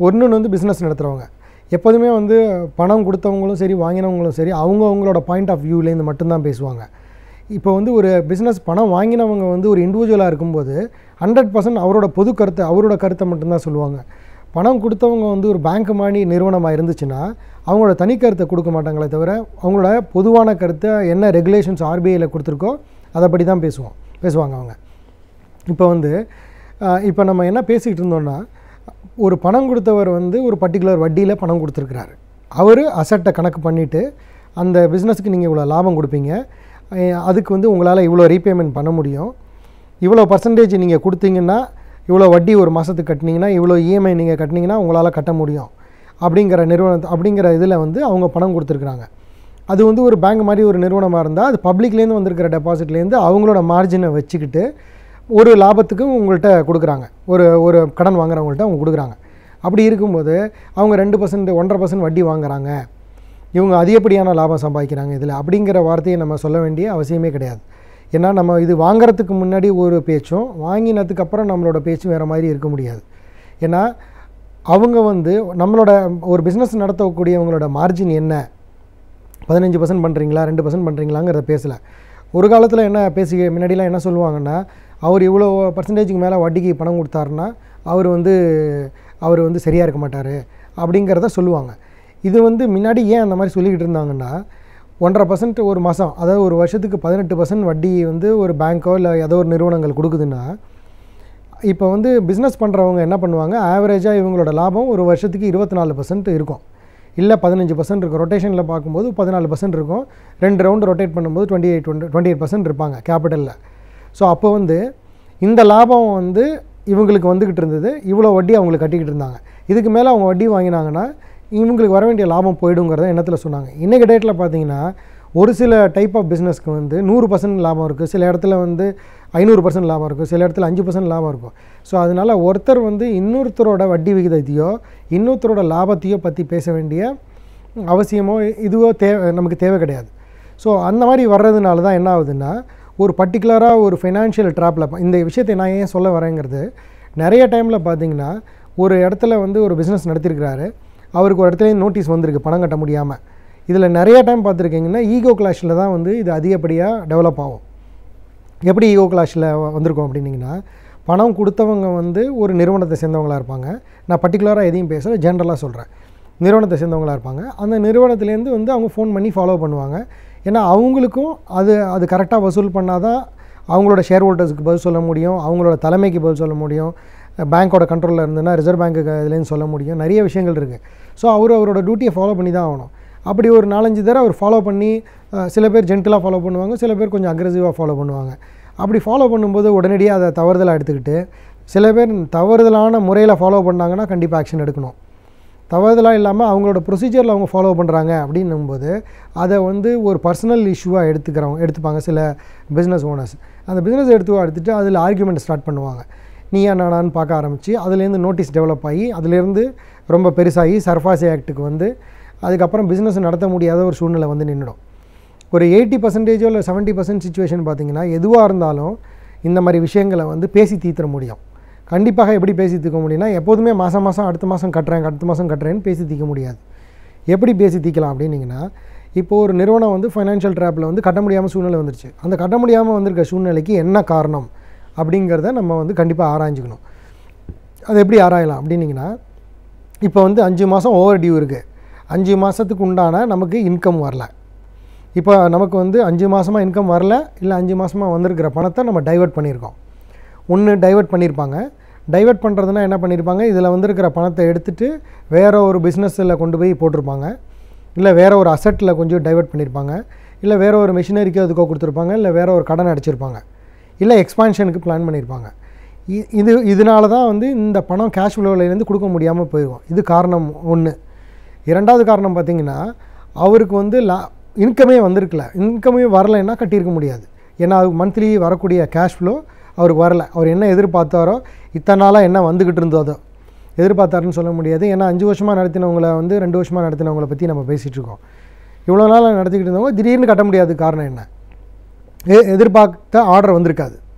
G: ஒன்று வந்து பிஸ்னஸ் நடத்துகிறவங்க எப்போதுமே வந்து பணம் கொடுத்தவங்களும் சரி வாங்கினவங்களும் சரி அவங்க அவங்களோட பாயிண்ட் ஆஃப் வியூலேருந்து மட்டும்தான் பேசுவாங்க இப்போ வந்து ஒரு பிஸ்னஸ் பணம் வாங்கினவங்க வந்து ஒரு இண்டிவிஜுவலாக இருக்கும்போது ஹண்ட்ரட் பர்சன்ட் அவரோட பொது கருத்தை அவரோட கருத்தை மட்டும்தான் சொல்லுவாங்க பணம் கொடுத்தவங்க வந்து ஒரு பேங்க் மாதிரி நிறுவனமாக இருந்துச்சுன்னா அவங்களோட தனி கருத்தை கொடுக்க மாட்டாங்களே தவிர அவங்களோட பொதுவான கருத்தை என்ன ரெகுலேஷன்ஸ் ஆர்பிஐயில் கொடுத்துருக்கோ அதைப்படி தான் பேசுவோம் பேசுவாங்க அவங்க இப்போ வந்து இப்போ நம்ம என்ன பேசிக்கிட்டு இருந்தோம்னா ஒரு பணம் கொடுத்தவர் வந்து ஒரு பர்டிகுலர் வட்டியில் பணம் கொடுத்துருக்குறாரு அவர் அசட்டை கணக்கு பண்ணிவிட்டு அந்த பிஸ்னஸுக்கு நீங்கள் இவ்வளோ லாபம் கொடுப்பீங்க அஹ் அதுக்கு வந்து உங்களால் இவ்வளோ ரீபேமெண்ட் பண்ண முடியும் இவ்வளோ பர்சன்டேஜ் நீங்கள் கொடுத்தீங்கன்னா இவ்வளோ வட்டி ஒரு மாதத்துக்கு கட்டினீங்கன்னா இவ்வளோ இஎம்ஐ நீங்கள் கட்டினீங்கன்னா உங்களால் கட்ட முடியும் அப்படிங்கிற நிறுவனத்து அப்படிங்கிற இதில் வந்து அவங்க பணம் கொடுத்துருக்குறாங்க அது வந்து ஒரு பேங்க் மாதிரி ஒரு நிறுவனமாக இருந்தால் அது பப்ளிக்லேருந்து வந்திருக்கிற டெபாசிட்லேருந்து அவங்களோட மார்ஜினை வச்சுக்கிட்டு ஒரு லாபத்துக்கு உங்கள்கிட்ட கொடுக்குறாங்க ஒரு ஒரு கடன் வாங்குறவங்கள்ட்ட அவங்க கொடுக்குறாங்க அப்படி இருக்கும்போது அவங்க ரெண்டு பர்சன்ட் ஒன்றரை பர்சன்ட் வட்டி வாங்குறாங்க இவங்க அதிகப்படியான லாபம் சம்பாதிக்கிறாங்க இதில் அப்படிங்கிற வார்த்தையை நம்ம சொல்ல வேண்டிய அவசியமே கிடையாது ஏன்னா நம்ம இது வாங்குறதுக்கு முன்னாடி ஒரு பேச்சும் வாங்கினதுக்கு அப்புறம் நம்மளோட பேச்சும் வேறு மாதிரி இருக்க முடியாது ஏன்னா அவங்க வந்து நம்மளோட ஒரு பிஸ்னஸ் நடத்தக்கூடியவங்களோட மார்ஜின் என்ன பதினஞ்சு பர்சன்ட் பண்ணுறீங்களா ரெண்டு பர்சன்ட் பண்ணுறீங்களாங்கிறத பேசலை ஒரு காலத்தில் என்ன பேசி முன்னாடிலாம் என்ன சொல்லுவாங்கன்னா அவர் இவ்வளோ பர்சன்டேஜுக்கு மேலே வட்டிக்கு பணம் கொடுத்தாருன்னா அவர் வந்து அவர் வந்து சரியாக இருக்க மாட்டார் அப்படிங்கிறத சொல்லுவாங்க இது வந்து முன்னாடி ஏன் அந்த மாதிரி சொல்லிக்கிட்டு இருந்தாங்கன்னா ஒன்றரை பர்சன்ட் ஒரு மாதம் அதாவது ஒரு வருஷத்துக்கு பதினெட்டு பர்சன்ட் வட்டி வந்து ஒரு பேங்க்கோ இல்லை ஏதோ ஒரு நிறுவனங்கள் கொடுக்குதுன்னா இப்போ வந்து பிஸ்னஸ் பண்ணுறவங்க என்ன பண்ணுவாங்க ஆவரேஜாக இவங்களோட லாபம் ஒரு வருஷத்துக்கு இருபத்தி நாலு பர்சன்ட் இருக்கும் இல்லை பதினஞ்சு பர்சன்ட் இருக்கும் ரொட்டேஷனில் பார்க்கும்போது பதினாலு பர்சன்ட் இருக்கும் ரெண்டு ரவுண்டு ரொட்டேட் பண்ணும்போது twenty eight twenty eight percent இருப்பாங்க கேபிட்டலில் ஸோ அப்போ வந்து இந்த லாபம் வந்து இவங்களுக்கு வந்துக்கிட்டு இருந்தது இவ்வளோ வட்டி அவங்களுக்கு கட்டிக்கிட்டு இருந்தாங்க இதுக்கு மேலே அவங்க வட்டி வாங்கினாங்கன்னா இவங்களுக்கு வர வேண்டிய லாபம் போயிடுங்கிறத எண்ணத்தில் சொன்னாங்க இன்றைக்கி டேட்டில் பார்த்தீங்கன்னா ஒரு சில டைப் ஆஃப் பிஸ்னஸ்க்கு வந்து நூறு பர்சன்ட் லாபம் இருக்குது சில இடத்துல வந்து ஐநூறு பர்சன்ட் லாபம் இருக்கும் சில இடத்துல அஞ்சு பர்சன்ட் லாபம் இருக்கும் ஸோ அதனால் ஒருத்தர் வந்து இன்னொருத்தரோட வட்டி விகிதத்தையோ இன்னொருத்தரோட லாபத்தையோ பற்றி பேச வேண்டிய அவசியமோ இதுவோ தேவை நமக்கு தேவை கிடையாது ஸோ அந்த மாதிரி வர்றதுனால தான் என்ன ஆகுதுன்னா ஒரு பர்டிகுலராக ஒரு ஃபைனான்ஷியல் ட்ராப்பில் இந்த விஷயத்தை நான் ஏன் சொல்ல வரேங்கிறது நிறைய டைமில் பார்த்தீங்கன்னா ஒரு இடத்துல வந்து ஒரு பிஸ்னஸ் நடத்திருக்கிறாரு அவருக்கு ஒரு இடத்துல நோட்டீஸ் வந்திருக்கு பணம் கட்ட முடியாமல் இதில் நிறைய டைம் பார்த்துருக்கீங்கன்னா ஈகோ கிளாஷில் தான் வந்து இது அதிகப்படியாக டெவலப் ஆகும் எப்படி ஈகோ கிளாஷில் வந்திருக்கோம் அப்படின்னிங்கன்னா பணம் கொடுத்தவங்க வந்து ஒரு நிறுவனத்தை சேர்ந்தவங்களாக இருப்பாங்க நான் பர்டிகுலராக எதையும் பேச ஜென்ரலாக சொல்கிறேன் நிறுவனத்தை சேர்ந்தவங்களாக இருப்பாங்க அந்த நிறுவனத்துலேருந்து வந்து அவங்க ஃபோன் பண்ணி ஃபாலோ பண்ணுவாங்க ஏன்னா அவங்களுக்கும் அது அது கரெக்டாக வசூல் பண்ணால் தான் அவங்களோட ஷேர் ஹோல்டர்ஸுக்கு பதில் சொல்ல முடியும் அவங்களோட தலைமைக்கு பதில் சொல்ல முடியும் பேங்க்கோட கண்ட்ரோலில் இருந்ததுன்னா ரிசர்வ் பேங்க்கு இதுலேருந்து சொல்ல முடியும் நிறைய விஷயங்கள் இருக்குது ஸோ அவர் அவரோட டியூட்டியை ஃபாலோ பண்ணி தான் ஆகணும் அப்படி ஒரு நாலஞ்சு தடவை அவர் ஃபாலோ பண்ணி அஹ், சில பேர் ஜென்டலாக ஃபாலோ பண்ணுவாங்க சில பேர் கொஞ்சம் அக்ரெசிவாக ஃபாலோ பண்ணுவாங்க அப்படி ஃபாலோ பண்ணும்போது உடனடியாக அதை தவறுதலாக எடுத்துக்கிட்டு சில பேர் தவறுதலான முறையில் ஃபாலோ பண்ணாங்கன்னா கண்டிப்பாக ஆக்ஷன் எடுக்கணும் தவறுதலாக இல்லாமல் அவங்களோட ப்ரொசீஜரில் அவங்க ஃபாலோ பண்ணுறாங்க அப்படின்னும்போது அதை வந்து ஒரு பர்சனல் இஷ்யூவாக எடுத்துக்கிறவங்க எடுத்துப்பாங்க சில பிஸ்னஸ் ஓனர்ஸ் அந்த பிஸ்னஸ் எடுத்து எடுத்துட்டு அதில் ஆர்கியூமெண்ட் ஸ்டார்ட் பண்ணுவாங்க நீயா நானான்னு பார்க்க ஆரம்பித்து அதுலேருந்து நோட்டீஸ் டெவலப் ஆகி அதுலேருந்து ரொம்ப பெருசாகி சர்ஃபாசி ஆக்ட்டுக்கு வந்து அதுக்கப்புறம் பிஸ்னஸ் நடத்த முடியாத ஒரு சூழ்நிலை வந்து நின்றுடும் ஒரு எயிட்டி பர்சன்டேஜோ இல்லை செவன்ட்டி பர்சன்ட் சுச்சுவேஷன் பார்த்தீங்கன்னா எதுவாக இருந்தாலும் இந்த மாதிரி விஷயங்களை வந்து பேசி தீர்த்த முடியும் கண்டிப்பாக எப்படி பேசி தீர்க்க முடியும்னா எப்போதுமே மாதம் மாதம் அடுத்த மாதம் கட்டுறேன் அடுத்த மாதம் கட்டுறேன்னு பேசி தீர்க்க முடியாது எப்படி பேசி தீர்க்கலாம் அப்படின்னீங்கன்னா இப்போ ஒரு நிறுவனம் வந்து ஃபைனான்ஷியல் ட்ராப்பில் வந்து கட்ட முடியாமல் சூழ்நிலை வந்துருச்சு அந்த கட்ட முடியாமல் வந்திருக்க சூழ்நிலைக்கு என்ன காரணம் அப்படிங்கிறத நம்ம வந்து கண்டிப்பாக ஆராய்ஞ்சிக்கணும் அது எப்படி ஆராயலாம் அப்படின்னீங்கன்னா இப்போ வந்து அஞ்சு மாதம் ஓவர் டியூ இருக்குது அஞ்சு மாதத்துக்கு உண்டான நமக்கு இன்கம் வரல இப்போ நமக்கு வந்து அஞ்சு மாதமாக இன்கம் வரல இல்லை அஞ்சு மாதமாக வந்திருக்கிற பணத்தை நம்ம டைவர்ட் பண்ணியிருக்கோம் ஒன்று டைவர்ட் பண்ணியிருப்பாங்க டைவர்ட் பண்ணுறதுனா என்ன பண்ணியிருப்பாங்க இதில் வந்திருக்கிற பணத்தை எடுத்துகிட்டு வேறு ஒரு பிஸ்னஸில் கொண்டு போய் போட்டிருப்பாங்க இல்லை வேறு ஒரு அசட்டில் கொஞ்சம் டைவர்ட் பண்ணியிருப்பாங்க இல்லை வேறு ஒரு மிஷினரிக்கோ அதுக்கோ கொடுத்துருப்பாங்க இல்லை வேறு ஒரு கடன் அடிச்சிருப்பாங்க இல்லை எக்ஸ்பான்ஷனுக்கு பிளான் பண்ணியிருப்பாங்க இ- இது இதனால தான் வந்து இந்த பணம் கேஷ் ஃப்ளோவிலேருந்து கொடுக்க முடியாமல் போயிடும் இது காரணம் ஒன்று இரண்டாவது காரணம் பார்த்தீங்கன்னா அவருக்கு வந்து லா இன்கமே வந்திருக்கல இன்கமே வரலைன்னா கட்டியிருக்க முடியாது ஏன்னா அது மந்த்லி வரக்கூடிய கேஷ் ஃப்ளோ அவருக்கு வரல அவர் என்ன எதிர்பார்த்தாரோ இத்தனை நாளாக என்ன வந்துக்கிட்டு இருந்ததோ எதிர்பார்த்தாருன்னு சொல்ல முடியாது ஏன்னா அஞ்சு வருஷமாக நடத்தினவங்கள வந்து ரெண்டு வருஷமாக நடத்தினவங்கள பற்றி நம்ம பேசிகிட்டு இருக்கோம் இவ்வளோ நாளாக நடத்திக்கிட்டு இருந்தவங்க திடீர்னு கட்ட முடியாது காரணம் என்ன எ- எதிர்பார்த்த ஆர்டர் வந்திருக்காது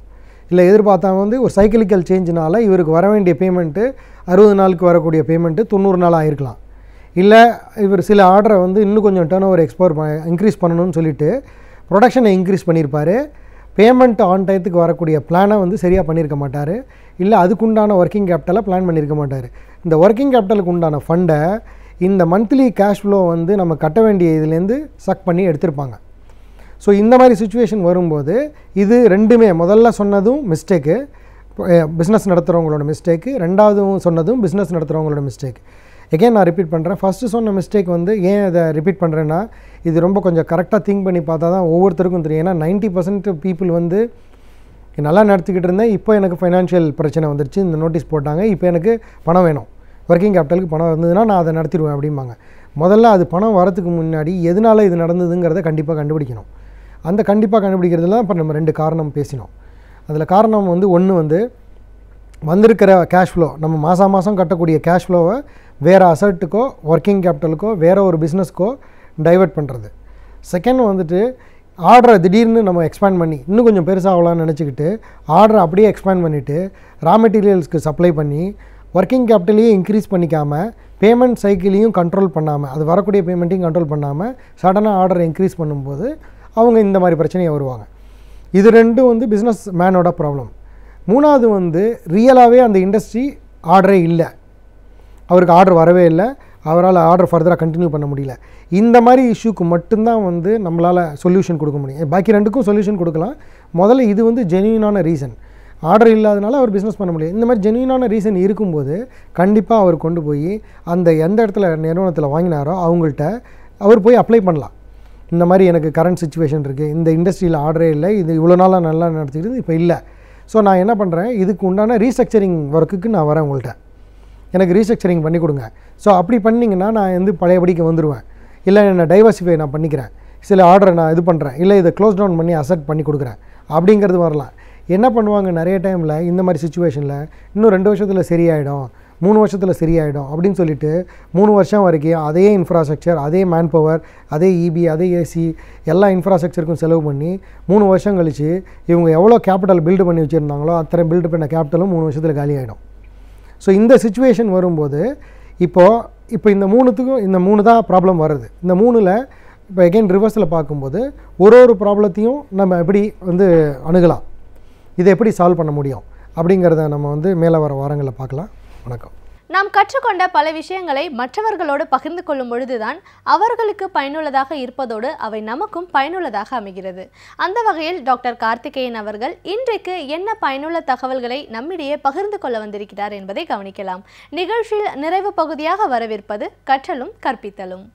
G: இல்லை எதிர்பார்த்தா வந்து ஒரு சைக்கிளிக்கல் சேஞ்சினால இவருக்கு வர வேண்டிய பேமெண்ட்டு அறுபது நாளுக்கு வரக்கூடிய பேமெண்ட்டு தொண்ணூறு நாள் ஆயிருக்கலாம் இல்லை இவர் சில ஆர்டரை வந்து இன்னும் கொஞ்சம் டேர்ன் ஓவர் எக்ஸ்போர்ட் இன்க்ரீஸ் பண்ணணும்னு சொல்லிட்டு ப்ரொடக்ஷனை இன்க்ரீஸ் பண்ணியிருப்பார் பேமெண்ட் ஆன் டயத்துக்கு வரக்கூடிய பிளானை வந்து சரியாக பண்ணியிருக்க மாட்டார் இல்லை அதுக்குண்டான ஒர்க்கிங் கேபிட்டலை பிளான் பண்ணியிருக்க மாட்டார் இந்த ஒர்க்கிங் கேபிட்டலுக்கு உண்டான ஃபண்டை இந்த மந்த்லி கேஷ் ஃப்ளோ வந்து நம்ம கட்ட வேண்டிய இதுலேருந்து சக் பண்ணி எடுத்திருப்பாங்க ஸோ இந்த மாதிரி சுச்சுவேஷன் வரும்போது இது ரெண்டுமே முதல்ல சொன்னதும் மிஸ்டேக்கு பிஸ்னஸ் நடத்துகிறவங்களோட மிஸ்டேக்கு ரெண்டாவதும் சொன்னதும் பிஸ்னஸ் நடத்துகிறவங்களோட மிஸ்டேக் எகெயின் நான் ரிப்பீட் பண்ணுறேன் ஃபஸ்ட்டு சொன்ன மிஸ்டேக் வந்து ஏன் அதை ரிப்பீட் பண்ணுறேன்னா இது ரொம்ப கொஞ்சம் கரெக்டாக திங்க் பண்ணி பார்த்தா தான் ஒவ்வொருத்தருக்கும் தெரியும் ஏன்னா நைன்ட்டி பர்சன்ட் பீப்புள் வந்து நல்லா நடத்திக்கிட்டு இருந்தேன் இப்போ எனக்கு ஃபைனான்ஷியல் பிரச்சனை வந்துருச்சு இந்த நோட்டீஸ் போட்டாங்க இப்போ எனக்கு பணம் வேணும் ஒர்க்கிங் கேபிட்டலுக்கு பணம் இருந்ததுன்னா நான் அதை நடத்திடுவேன் அப்படிம்பாங்க முதல்ல அது பணம் வரதுக்கு முன்னாடி எதனால் இது நடந்ததுங்கிறத கண்டிப்பாக கண்டுபிடிக்கணும் அந்த கண்டிப்பாக கண்டுபிடிக்கிறதுல இப்போ நம்ம ரெண்டு காரணம் பேசினோம் அதில் காரணம் வந்து ஒன்று வந்து வந்திருக்கிற கேஷ் ஃப்ளோ நம்ம மாதம் மாதம் கட்டக்கூடிய கேஷ் ஃப்ளோவை வேறு அசட்டுக்கோ ஒர்க்கிங் கேபிட்டலுக்கோ வேறு ஒரு பிஸ்னஸ்க்கோ டைவெர்ட் பண்ணுறது செகண்ட் வந்துட்டு ஆர்டரை திடீர்னு நம்ம எக்ஸ்பேண்ட் பண்ணி இன்னும் கொஞ்சம் பெருசாகலாம்னு நினச்சிக்கிட்டு ஆர்டரை அப்படியே எக்ஸ்பேண்ட் பண்ணிவிட்டு ரா மெட்டீரியல்ஸ்க்கு சப்ளை பண்ணி ஒர்க்கிங் கேபிட்டலையும் இன்க்ரீஸ் பண்ணிக்காமல் பேமெண்ட் சைக்கிளையும் கண்ட்ரோல் பண்ணாமல் அது வரக்கூடிய பேமெண்ட்டையும் கண்ட்ரோல் பண்ணாமல் சடனாக ஆர்டரை இன்க்ரீஸ் பண்ணும்போது அவங்க இந்த மாதிரி பிரச்சனையை வருவாங்க இது ரெண்டும் வந்து பிஸ்னஸ் மேனோட ப்ராப்ளம் மூணாவது வந்து ரியலாகவே அந்த இண்டஸ்ட்ரி ஆர்டரே இல்லை அவருக்கு ஆர்டர் வரவே இல்லை அவரால் ஆர்டர் ஃபர்தராக கண்டினியூ பண்ண முடியல இந்த மாதிரி இஷ்யூக்கு மட்டும்தான் வந்து நம்மளால் சொல்யூஷன் கொடுக்க முடியும் பாக்கி ரெண்டுக்கும் சொல்யூஷன் கொடுக்கலாம் முதல்ல இது வந்து ஜென்யூனான ரீசன் ஆர்டர் இல்லாதனால அவர் பிஸ்னஸ் பண்ண முடியும் இந்த மாதிரி ஜென்யூனான ரீசன் இருக்கும்போது கண்டிப்பாக அவர் கொண்டு போய் அந்த எந்த இடத்துல நிறுவனத்தில் வாங்கினாரோ அவங்கள்ட்ட அவர் போய் அப்ளை பண்ணலாம் இந்த மாதிரி எனக்கு கரண்ட் சுச்சுவேஷன் இருக்குது இந்த இண்டஸ்ட்ரியில் ஆர்டரே இல்லை இது இவ்வளோ நாளாக நல்லா நடத்திக்கிட்டு இப்போ இல்லை ஸோ நான் என்ன பண்ணுறேன் இதுக்கு உண்டான ரீஸ்ட்ரக்சரிங் ஒர்க்குக்கு நான் வரேன் உங்கள்கிட்ட எனக்கு ரீஸ்ட்ரக்சரிங் பண்ணி கொடுங்க ஸோ அப்படி பண்ணிங்கன்னா நான் வந்து பழையபடிக்கு வந்துடுவேன் இல்லை என்னை டைவர்சிஃபை நான் பண்ணிக்கிறேன் சில ஆர்டரை நான் இது பண்ணுறேன் இல்லை இதை க்ளோஸ் டவுன் பண்ணி அசெட் பண்ணி கொடுக்குறேன் அப்படிங்கிறது வரலாம் என்ன பண்ணுவாங்க நிறைய டைமில் இந்த மாதிரி சுச்சுவேஷனில் இன்னும் ரெண்டு வருஷத்தில் சரியாயிடும் மூணு வருஷத்தில் சரியாயிடும் அப்படின்னு சொல்லிட்டு மூணு வருஷம் வரைக்கும் அதே இன்ஃப்ராஸ்ட்ரக்சர் அதே மேன் பவர் அதே இபி அதே ஏசி எல்லா இன்ஃப்ராஸ்ட்ரக்சருக்கும் செலவு பண்ணி மூணு வருஷம் கழித்து இவங்க எவ்வளோ கேபிட்டல் பில்டு பண்ணி வச்சுருந்தாங்களோ அத்தனை பில்டு பண்ண கேபிட்டலும் மூணு வருஷத்தில் காலி ஆகிடும் ஸோ இந்த சுச்சுவேஷன் வரும்போது இப்போது இப்போ இந்த மூணுத்துக்கும் இந்த மூணு தான் ப்ராப்ளம் வருது இந்த மூணில் இப்போ எகைன் ரிவர்ஸில் பார்க்கும்போது ஒரு ஒரு ப்ராப்ளத்தையும் நம்ம எப்படி வந்து அணுகலாம் இதை எப்படி சால்வ் பண்ண முடியும் அப்படிங்கிறத நம்ம வந்து மேலே வர வாரங்களில் பார்க்கலாம் வணக்கம்
A: நாம் கற்றுக்கொண்ட பல விஷயங்களை மற்றவர்களோடு பகிர்ந்து கொள்ளும் பொழுதுதான் அவர்களுக்கு பயனுள்ளதாக இருப்பதோடு அவை நமக்கும் பயனுள்ளதாக அமைகிறது அந்த வகையில் டாக்டர் கார்த்திகேயன் அவர்கள் இன்றைக்கு என்ன பயனுள்ள தகவல்களை நம்மிடையே பகிர்ந்து கொள்ள வந்திருக்கிறார் என்பதை கவனிக்கலாம் நிகழ்ச்சியில் நிறைவு பகுதியாக வரவிருப்பது கற்றலும் கற்பித்தலும்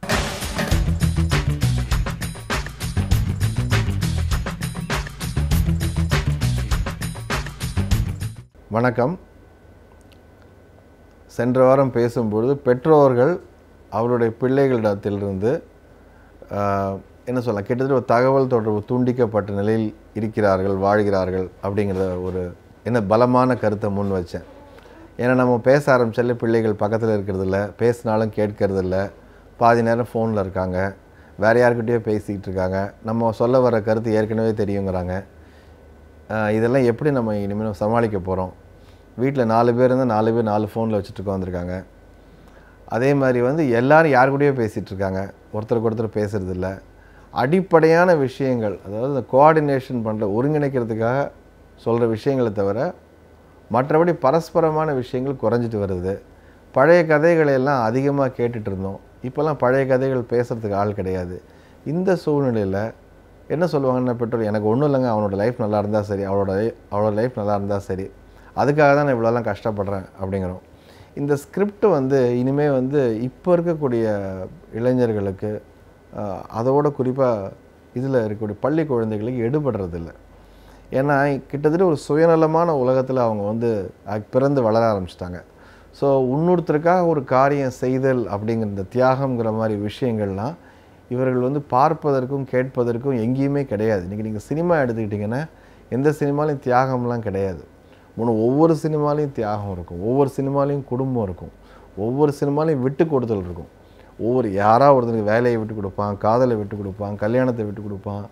F: வணக்கம் சென்ற வாரம் பேசும்பொழுது பெற்றோர்கள் அவருடைய பிள்ளைகளிடத்திலிருந்து ஆஹ், என்ன சொல்லலாம் கிட்டத்தட்ட ஒரு தகவல் தொடர்பு துண்டிக்கப்பட்ட நிலையில் இருக்கிறார்கள் வாழ்கிறார்கள் அப்படிங்கிற ஒரு என்ன பலமான கருத்தை முன் வச்சேன் ஏன்னா நம்ம பேச ஆரம்பிச்சாலே பிள்ளைகள் பக்கத்தில் இருக்கிறதில்ல பேசினாலும் கேட்கறதில்ல பாதி நேரம் ஃபோனில் இருக்காங்க வேறு யார்கிட்டயோ பேசிக்கிட்டு இருக்காங்க நம்ம சொல்ல வர கருத்து ஏற்கனவே தெரியுங்கிறாங்க ஆஹ் இதெல்லாம் எப்படி நம்ம இனிமேல் சமாளிக்க போகிறோம் வீட்டில் நாலு பேர் இருந்தால் நாலு பேர் நாலு ஃபோனில் வச்சுட்டு உட்காந்துருக்காங்க அதே மாதிரி வந்து எல்லாரும் யார் கூடயோ பேசிகிட்டு இருக்காங்க ஒருத்தருக்கு ஒருத்தர் பேசுறது இல்ல அடிப்படையான விஷயங்கள் அதாவது இந்த கோஆர்டினேஷன் பண்ணுற ஒருங்கிணைக்கிறதுக்காக சொல்கிற விஷயங்களை தவிர மற்றபடி பரஸ்பரமான விஷயங்கள் குறைஞ்சிட்டு வருது பழைய கதைகளை எல்லாம் அதிகமாக கேட்டுட்டு இருந்தோம் இப்போல்லாம் பழைய கதைகள் பேசுகிறதுக்கு ஆள் கிடையாது இந்த சூழ்நிலையில் என்ன சொல்லுவாங்கன்னா பெற்றோர் எனக்கு ஒன்றும் இல்லைங்க அவனோட லைஃப் நல்லா இருந்தால் சரி அவளோட li- அவளோட லைஃப் நல்லா இருந்தால் சரி அதுக்காக தான் நான் இவ்வளோலாம் கஷ்டப்படுறேன் அப்படிங்கிறோம் இந்த ஸ்கிரிப்ட் வந்து இனிமே வந்து இப்போ இருக்கக்கூடிய இளைஞர்களுக்கு ஆஹ், அதோட குறிப்பாக இதில் இருக்கக்கூடிய பள்ளி குழந்தைகளுக்கு எடுபடுறதில்ல ஏன்னா கிட்டத்தட்ட ஒரு சுயநலமான உலகத்தில் அவங்க வந்து அஹ், பிறந்து வளர ஆரம்பிச்சிட்டாங்க ஸோ இன்னொருத்தருக்காக ஒரு காரியம் செய்தல் அப்படிங்கிற இந்த தியாகங்கிற மாதிரி விஷயங்கள்லாம் இவர்கள் வந்து பார்ப்பதற்கும் கேட்பதற்கும் எங்கேயுமே கிடையாது இன்றைக்கி நீங்கள் சினிமா எடுத்துக்கிட்டிங்கன்னா எந்த சினிமாலையும் தியாகம்லாம் கிடையாது முன்ன ஒவ்வொரு சினிமாலையும் தியாகம் இருக்கும் ஒவ்வொரு சினிமாலையும் குடும்பம் இருக்கும் ஒவ்வொரு சினிமாலையும் விட்டு கொடுத்தல் இருக்கும் ஒவ்வொரு யாராவது ஒருத்தருக்கு வேலையை விட்டு கொடுப்பான் காதலை விட்டு கொடுப்பான் கல்யாணத்தை விட்டு கொடுப்பான்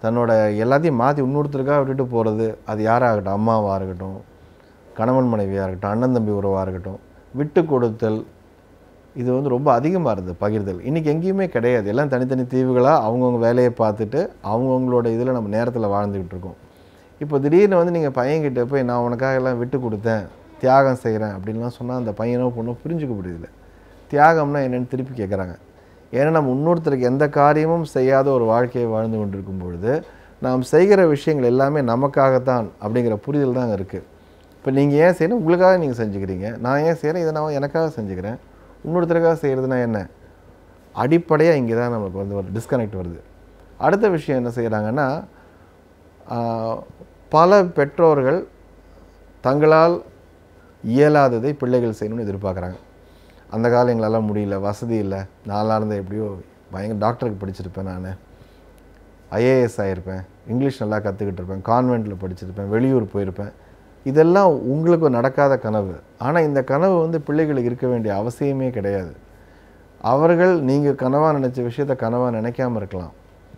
H: தன்னோட எல்லாத்தையும் மாற்றி இன்னொருத்தருக்காக விட்டுட்டு போகிறது அது யாராகட்டும் அம்மாவாக இருக்கட்டும் கணவன் மனைவியாக இருக்கட்டும் அண்ணன் தம்பி உறவாக இருக்கட்டும் விட்டு கொடுத்தல் இது வந்து ரொம்ப அதிகமாக இருந்தது பகிர்தல் இன்றைக்கி எங்கேயுமே கிடையாது எல்லாம் தனித்தனி தீவுகளாக அவங்கவுங்க வேலையை பார்த்துட்டு அவங்கவுங்களோட இதில் நம்ம நேரத்தில் வாழ்ந்துக்கிட்டு இருக்கோம் இப்போ திடீர்னு வந்து நீங்கள் பையன்கிட்ட போய் நான் உனக்காக எல்லாம் விட்டு கொடுத்தேன் தியாகம் செய்கிறேன் அப்படின்லாம் சொன்னால் அந்த பையனோ பொண்ணோ புரிஞ்சுக்க முடியல தியாகம்னா என்னென்னு திருப்பி கேட்குறாங்க ஏன்னா நம்ம இன்னொருத்தருக்கு எந்த காரியமும் செய்யாத ஒரு வாழ்க்கையை வாழ்ந்து கொண்டிருக்கும் பொழுது நாம் செய்கிற விஷயங்கள் எல்லாமே நமக்காகத்தான் அப்படிங்கிற புரிதல் தான் அங்கே இருக்குது இப்போ நீங்கள் ஏன் செய்யணும் உங்களுக்காக நீங்கள் செஞ்சுக்கிறீங்க நான் ஏன் செய்கிறேன் இதை நான் எனக்காக செஞ்சுக்கிறேன் இன்னொருத்தருக்காக செய்கிறதுனா என்ன அடிப்படையாக இங்கே தான் நமக்கு வந்து ஒரு டிஸ்கனெக்ட் வருது அடுத்த விஷயம் என்ன செய்கிறாங்கன்னா ஆஹ், பல பெற்றோர்கள் தங்களால் இயலாததை பிள்ளைகள் செய்யணும்னு எதிர்பார்க்குறாங்க அந்த காலம் எங்களால் முடியல வசதி இல்லை நாளாக இருந்த எப்படியோ பயங்கர டாக்டருக்கு படிச்சிருப்பேன் நான் ஐஏஎஸ் ஆகிருப்பேன் இங்கிலீஷ் நல்லா கற்றுக்கிட்டு இருப்பேன் கான்வெண்ட்டில் படிச்சிருப்பேன் வெளியூர் போயிருப்பேன் இதெல்லாம் உங்களுக்கு நடக்காத கனவு ஆனால் இந்த கனவு வந்து பிள்ளைகளுக்கு இருக்க வேண்டிய அவசியமே கிடையாது அவர்கள் நீங்கள் கனவாக நினச்ச விஷயத்த கனவாக நினைக்காம இருக்கலாம்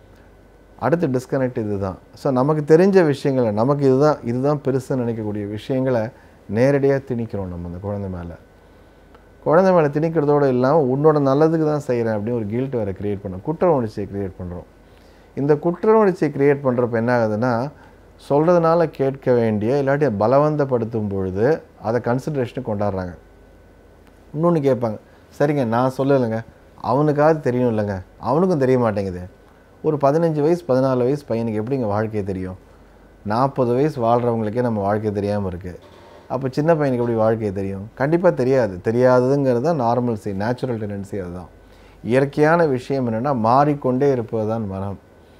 H: அடுத்த டிஸ்கனெக்ட் இதுதான் ஸோ நமக்கு தெரிஞ்ச விஷயங்களை நமக்கு இதுதான் இதுதான் பெருசுன்னு நினைக்கக்கூடிய விஷயங்களை நேரடியாக திணிக்கிறோம் நம்ம அந்த குழந்தை மேலே குழந்தை மேலே திணிக்கிறதோடு இல்லாமல் உன்னோட நல்லதுக்கு தான் செய்கிறேன் அப்படின்னு ஒரு கில்ட் வேறு க்ரியேட் பண்ணோம் குற்ற உணர்ச்சியை க்ரியேட் பண்ணுறோம் இந்த குற்ற உணர்ச்சியை க்ரியேட் பண்ணுறப்ப என்ன ஆகுதுன்னா சொல்கிறதுனால கேட்க வேண்டிய இல்லாட்டி பலவந்தப்படுத்தும் பொழுது அதை கன்சிடரேஷனுக்கு கொண்டாடுறாங்க இன்னொன்று கேட்பாங்க சரிங்க நான் சொல்லலைங்க அவனுக்காவது தெரியும் இல்லைங்க அவனுக்கும் தெரிய மாட்டேங்குது ஒரு பதினஞ்சு வயசு பதினாலு வயசு பையனுக்கு எப்படிங்க வாழ்க்கை தெரியும் நாற்பது வயசு வாழ்கிறவங்களுக்கே நம்ம வாழ்க்கை தெரியாமல் இருக்குது அப்போ சின்ன பையனுக்கு எப்படி வாழ்க்கை தெரியும் கண்டிப்பாக தெரியாது தெரியாததுங்கிறது தான் நார்மல் சி நேச்சுரல் டெண்டன்சி அதுதான் இயற்கையான விஷயம் என்னென்னா மாறிக்கொண்டே இருப்பது தான் மனம்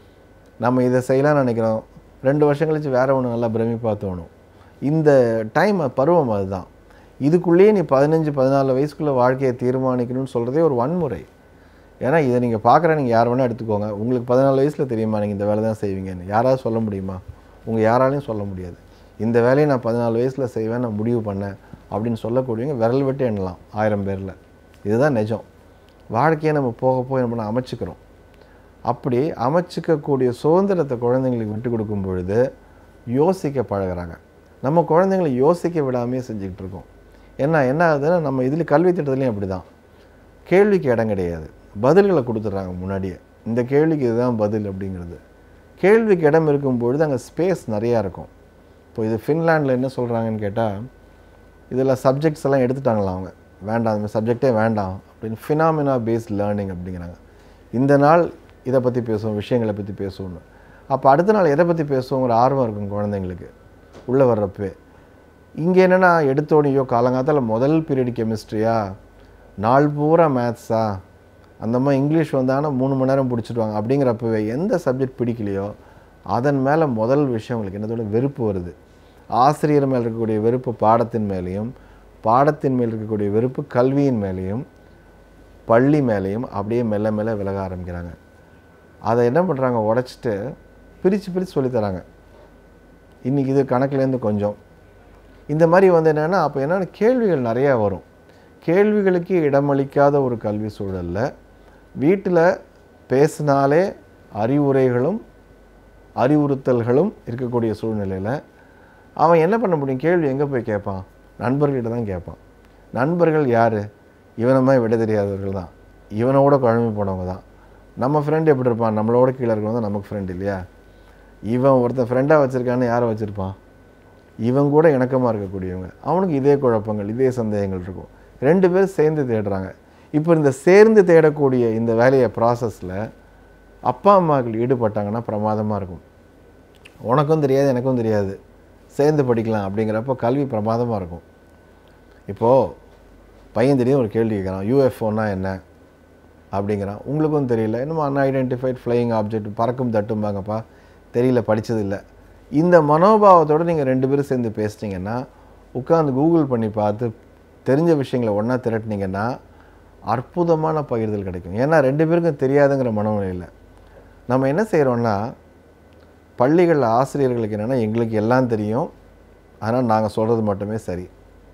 H: நம்ம இதை செய்யலாம்னு நினைக்கிறோம் ரெண்டு வருஷம் கழிச்சு வேற ஒன்று நல்லா பிரமிப்பாக தோணும் இந்த டைம் பருவம் அதுதான் இதுக்குள்ளேயே நீ பதினஞ்சு பதினாலு வயசுக்குள்ளே வாழ்க்கையை தீர்மானிக்கணும்னு சொல்கிறதே ஒரு வன்முறை ஏன்னா இதை நீங்கள் பார்க்குற நீங்கள் யார் வேணால் எடுத்துக்கோங்க உங்களுக்கு பதினாலு வயசில் தெரியுமா நீங்கள் இந்த வேலை தான் செய்வீங்கன்னு யாராவது சொல்ல முடியுமா உங்கள் யாராலையும் சொல்ல முடியாது இந்த வேலையை நான் பதினாலு வயசில் செய்வேன் நான் முடிவு பண்ணேன் அப்படின்னு சொல்லக்கூடியவங்க விரல் விட்டு எண்ணலாம் ஆயிரம் பேரில் இதுதான் நிஜம் வாழ்க்கையை நம்ம போக போய் நம்ம பண்ண அமைச்சுக்கிறோம் அப்படி அமைச்சிக்கக்கூடிய சுதந்திரத்தை குழந்தைங்களுக்கு விட்டு கொடுக்கும் பொழுது யோசிக்க பழகுறாங்க நம்ம குழந்தைங்களை யோசிக்க விடாமையே செஞ்சுக்கிட்டு இருக்கோம் ஏன்னா என்ன ஆகுதுன்னா நம்ம இதில் கல்வி திட்டத்துலேயும் அப்படி தான் கேள்விக்கு இடம் கிடையாது பதில்களை கொடுத்துட்றாங்க முன்னாடியே இந்த கேள்விக்கு இதுதான் பதில் அப்படிங்கிறது கேள்விக்கு இடம் இருக்கும் பொழுது அங்கே ஸ்பேஸ் நிறையா இருக்கும் இப்போ இது ஃபின்லாண்டில் என்ன சொல்கிறாங்கன்னு கேட்டால் இதில் சப்ஜெக்ட்ஸ் எல்லாம் எடுத்துட்டாங்களாம் அவங்க வேண்டாம் அந்த சப்ஜெக்டே வேண்டாம் அப்படின்னு ஃபினாமினா பேஸ்ட் லேர்னிங் அப்படிங்கிறாங்க இந்த நாள் இதை பற்றி பேசுவோம் விஷயங்களை பற்றி பேசுவோம்னு அப்போ அடுத்த நாள் எதை பற்றி பேசுவோங்கிற ஆர்வம் இருக்கும் குழந்தைங்களுக்கு உள்ளே வர்றப்பவே இங்கே என்னென்னா எடுத்தோடனையோ காலங்காத்தால் முதல் பீரியட் கெமிஸ்ட்ரியா நாள் பூரா மேத்ஸா அந்த மாதிரி இங்கிலீஷ் வந்தாங்கன்னா மூணு மணி நேரம் பிடிச்சிடுவாங்க அப்படிங்கிறப்பவே எந்த சப்ஜெக்ட் பிடிக்கலையோ அதன் மேலே முதல் விஷயம் உங்களுக்கு என்னதோட வெறுப்பு வருது ஆசிரியர் மேல் இருக்கக்கூடிய வெறுப்பு பாடத்தின் மேலேயும் பாடத்தின் மேல் இருக்கக்கூடிய வெறுப்பு கல்வியின் மேலேயும் பள்ளி மேலேயும் அப்படியே மெல்ல மெல்ல விலக ஆரம்பிக்கிறாங்க அதை என்ன பண்ணுறாங்க உடச்சிட்டு பிரித்து பிரித்து சொல்லித்தராங்க இன்றைக்கி இது கணக்குலேருந்து கொஞ்சம் இந்த மாதிரி வந்து என்னென்னா அப்போ என்னென்னா கேள்விகள் நிறையா வரும் கேள்விகளுக்கு இடமளிக்காத ஒரு கல்வி சூழலில் வீட்டில் பேசினாலே அறிவுரைகளும் அறிவுறுத்தல்களும் இருக்கக்கூடிய சூழ்நிலையில் அவன் என்ன பண்ண முடியும் கேள்வி எங்கே போய் கேட்பான் நண்பர்கிட்ட தான் கேட்பான் நண்பர்கள் யார் இவனை மாதிரி விட தெரியாதவர்கள் தான் இவனோட குழம்பு போனவங்க தான் நம்ம ஃப்ரெண்டு எப்படி இருப்பான் நம்மளோட கீழே இருக்கவங்க தான் நமக்கு ஃப்ரெண்ட் இல்லையா இவன் ஒருத்தன் ஃப்ரெண்டாக வச்சுருக்கான்னு யாரை வச்சுருப்பான் இவன் கூட இணக்கமாக இருக்கக்கூடியவங்க அவனுக்கு இதே குழப்பங்கள் இதே சந்தேகங்கள் இருக்கும் ரெண்டு பேரும் சேர்ந்து தேடுறாங்க இப்போ இந்த சேர்ந்து தேடக்கூடிய இந்த வேலையை ப்ராசஸில் அப்பா அம்மாக்கள் ஈடுபட்டாங்கன்னா பிரமாதமாக இருக்கும் உனக்கும் தெரியாது எனக்கும் தெரியாது சேர்ந்து படிக்கலாம் அப்படிங்கிறப்போ கல்வி பிரமாதமாக இருக்கும் இப்போது பையன் தெரியும் ஒரு கேள்வி கேட்குறான் யூஎஃப்ஓன்னா என்ன அப்படிங்கிறான் உங்களுக்கும் தெரியல என்னமோ அன்ஐடென்டிஃபைட் ஃப்ளையிங் ஆப்ஜெக்ட் பறக்கும் தட்டும்பாங்கப்பா தெரியல படிச்சது இல்லை இந்த மனோபாவத்தோடு நீங்கள் ரெண்டு பேரும் சேர்ந்து பேசிட்டீங்கன்னா உட்காந்து கூகுள் பண்ணி பார்த்து தெரிஞ்ச விஷயங்களை ஒன்றா திரட்டினீங்கன்னா அற்புதமான பகிர்தல் கிடைக்கும் ஏன்னா ரெண்டு பேருக்கும் தெரியாதுங்கிற மனநிலையில் நம்ம என்ன செய்கிறோன்னா பள்ளிகளில் ஆசிரியர்களுக்கு என்னென்னா எங்களுக்கு எல்லாம் தெரியும் ஆனால் நாங்கள் சொல்கிறது மட்டுமே சரி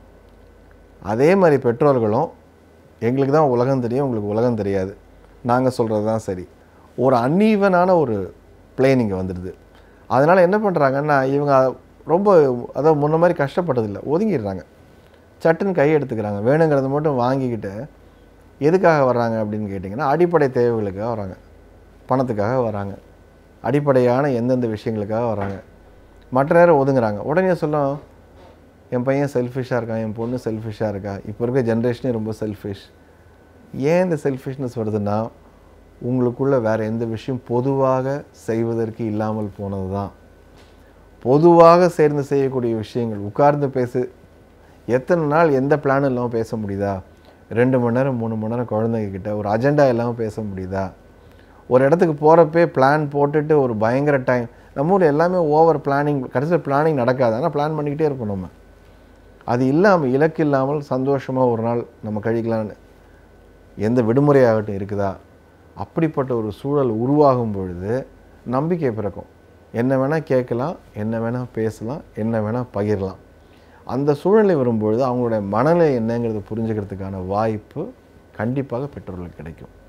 H: அதே மாதிரி பெற்றோர்களும் எங்களுக்கு தான் உலகம் தெரியும் உங்களுக்கு உலகம் தெரியாது நாங்கள் சொல்கிறது தான் சரி ஒரு அன்ஈவனான ஒரு பிளேன் இங்கே வந்துடுது அதனால் என்ன பண்ணுறாங்கன்னா இவங்க ரொம்ப அதாவது முன்ன மாதிரி கஷ்டப்பட்டதில்லை ஒதுங்கிடுறாங்க சட்டுன்னு கை எடுத்துக்கிறாங்க வேணுங்கிறத மட்டும் வாங்கிக்கிட்டு எதுக்காக வர்றாங்க அப்படின்னு கேட்டிங்கன்னா அடிப்படை தேவைகளுக்காக வராங்க பணத்துக்காக வராங்க அடிப்படையான எந்தெந்த விஷயங்களுக்காக வராங்க மற்ற நேரம் ஒதுங்குறாங்க உடனே சொல்லும் என் பையன் செல்ஃபிஷாக இருக்கான் என் பொண்ணு செல்ஃபிஷாக இருக்கா இப்போ இருக்க ஜென்ரேஷனே ரொம்ப செல்ஃபிஷ் ஏன் இந்த செல்ஃபிஷ்னஸ் வருதுன்னா உங்களுக்குள்ள வேறு எந்த விஷயம் பொதுவாக செய்வதற்கு இல்லாமல் போனது தான் பொதுவாக சேர்ந்து செய்யக்கூடிய விஷயங்கள் உட்கார்ந்து பேசு எத்தனை நாள் எந்த பிளானும் இல்லாமல் பேச முடியுதா ரெண்டு மணி நேரம் மூணு மணி நேரம் குழந்தைங்க கிட்ட ஒரு அஜெண்டா இல்லாமல் பேச முடியுதா ஒரு இடத்துக்கு போகிறப்பே பிளான் போட்டுட்டு ஒரு பயங்கர டைம் நம்ம ஊர் எல்லாமே ஓவர் பிளானிங் கடைசியில் பிளானிங் நடக்காது ஆனால் பிளான் பண்ணிக்கிட்டே இருப்போம் நம்ம அது இல்லாமல் இலக்கு இல்லாமல் சந்தோஷமாக ஒரு நாள் நம்ம கழிக்கலான்னு எந்த விடுமுறையாகட்டும் இருக்குதா அப்படிப்பட்ட ஒரு சூழல் உருவாகும் பொழுது நம்பிக்கை பிறக்கும் என்ன வேணால் கேட்கலாம் என்ன வேணால் பேசலாம் என்ன வேணால் பகிரலாம் அந்த சூழ்நிலை வரும்பொழுது அவங்களுடைய மனநிலை என்னங்கிறத புரிஞ்சுக்கிறதுக்கான வாய்ப்பு கண்டிப்பாக பெற்றோர்களுக்கு கிடைக்கும்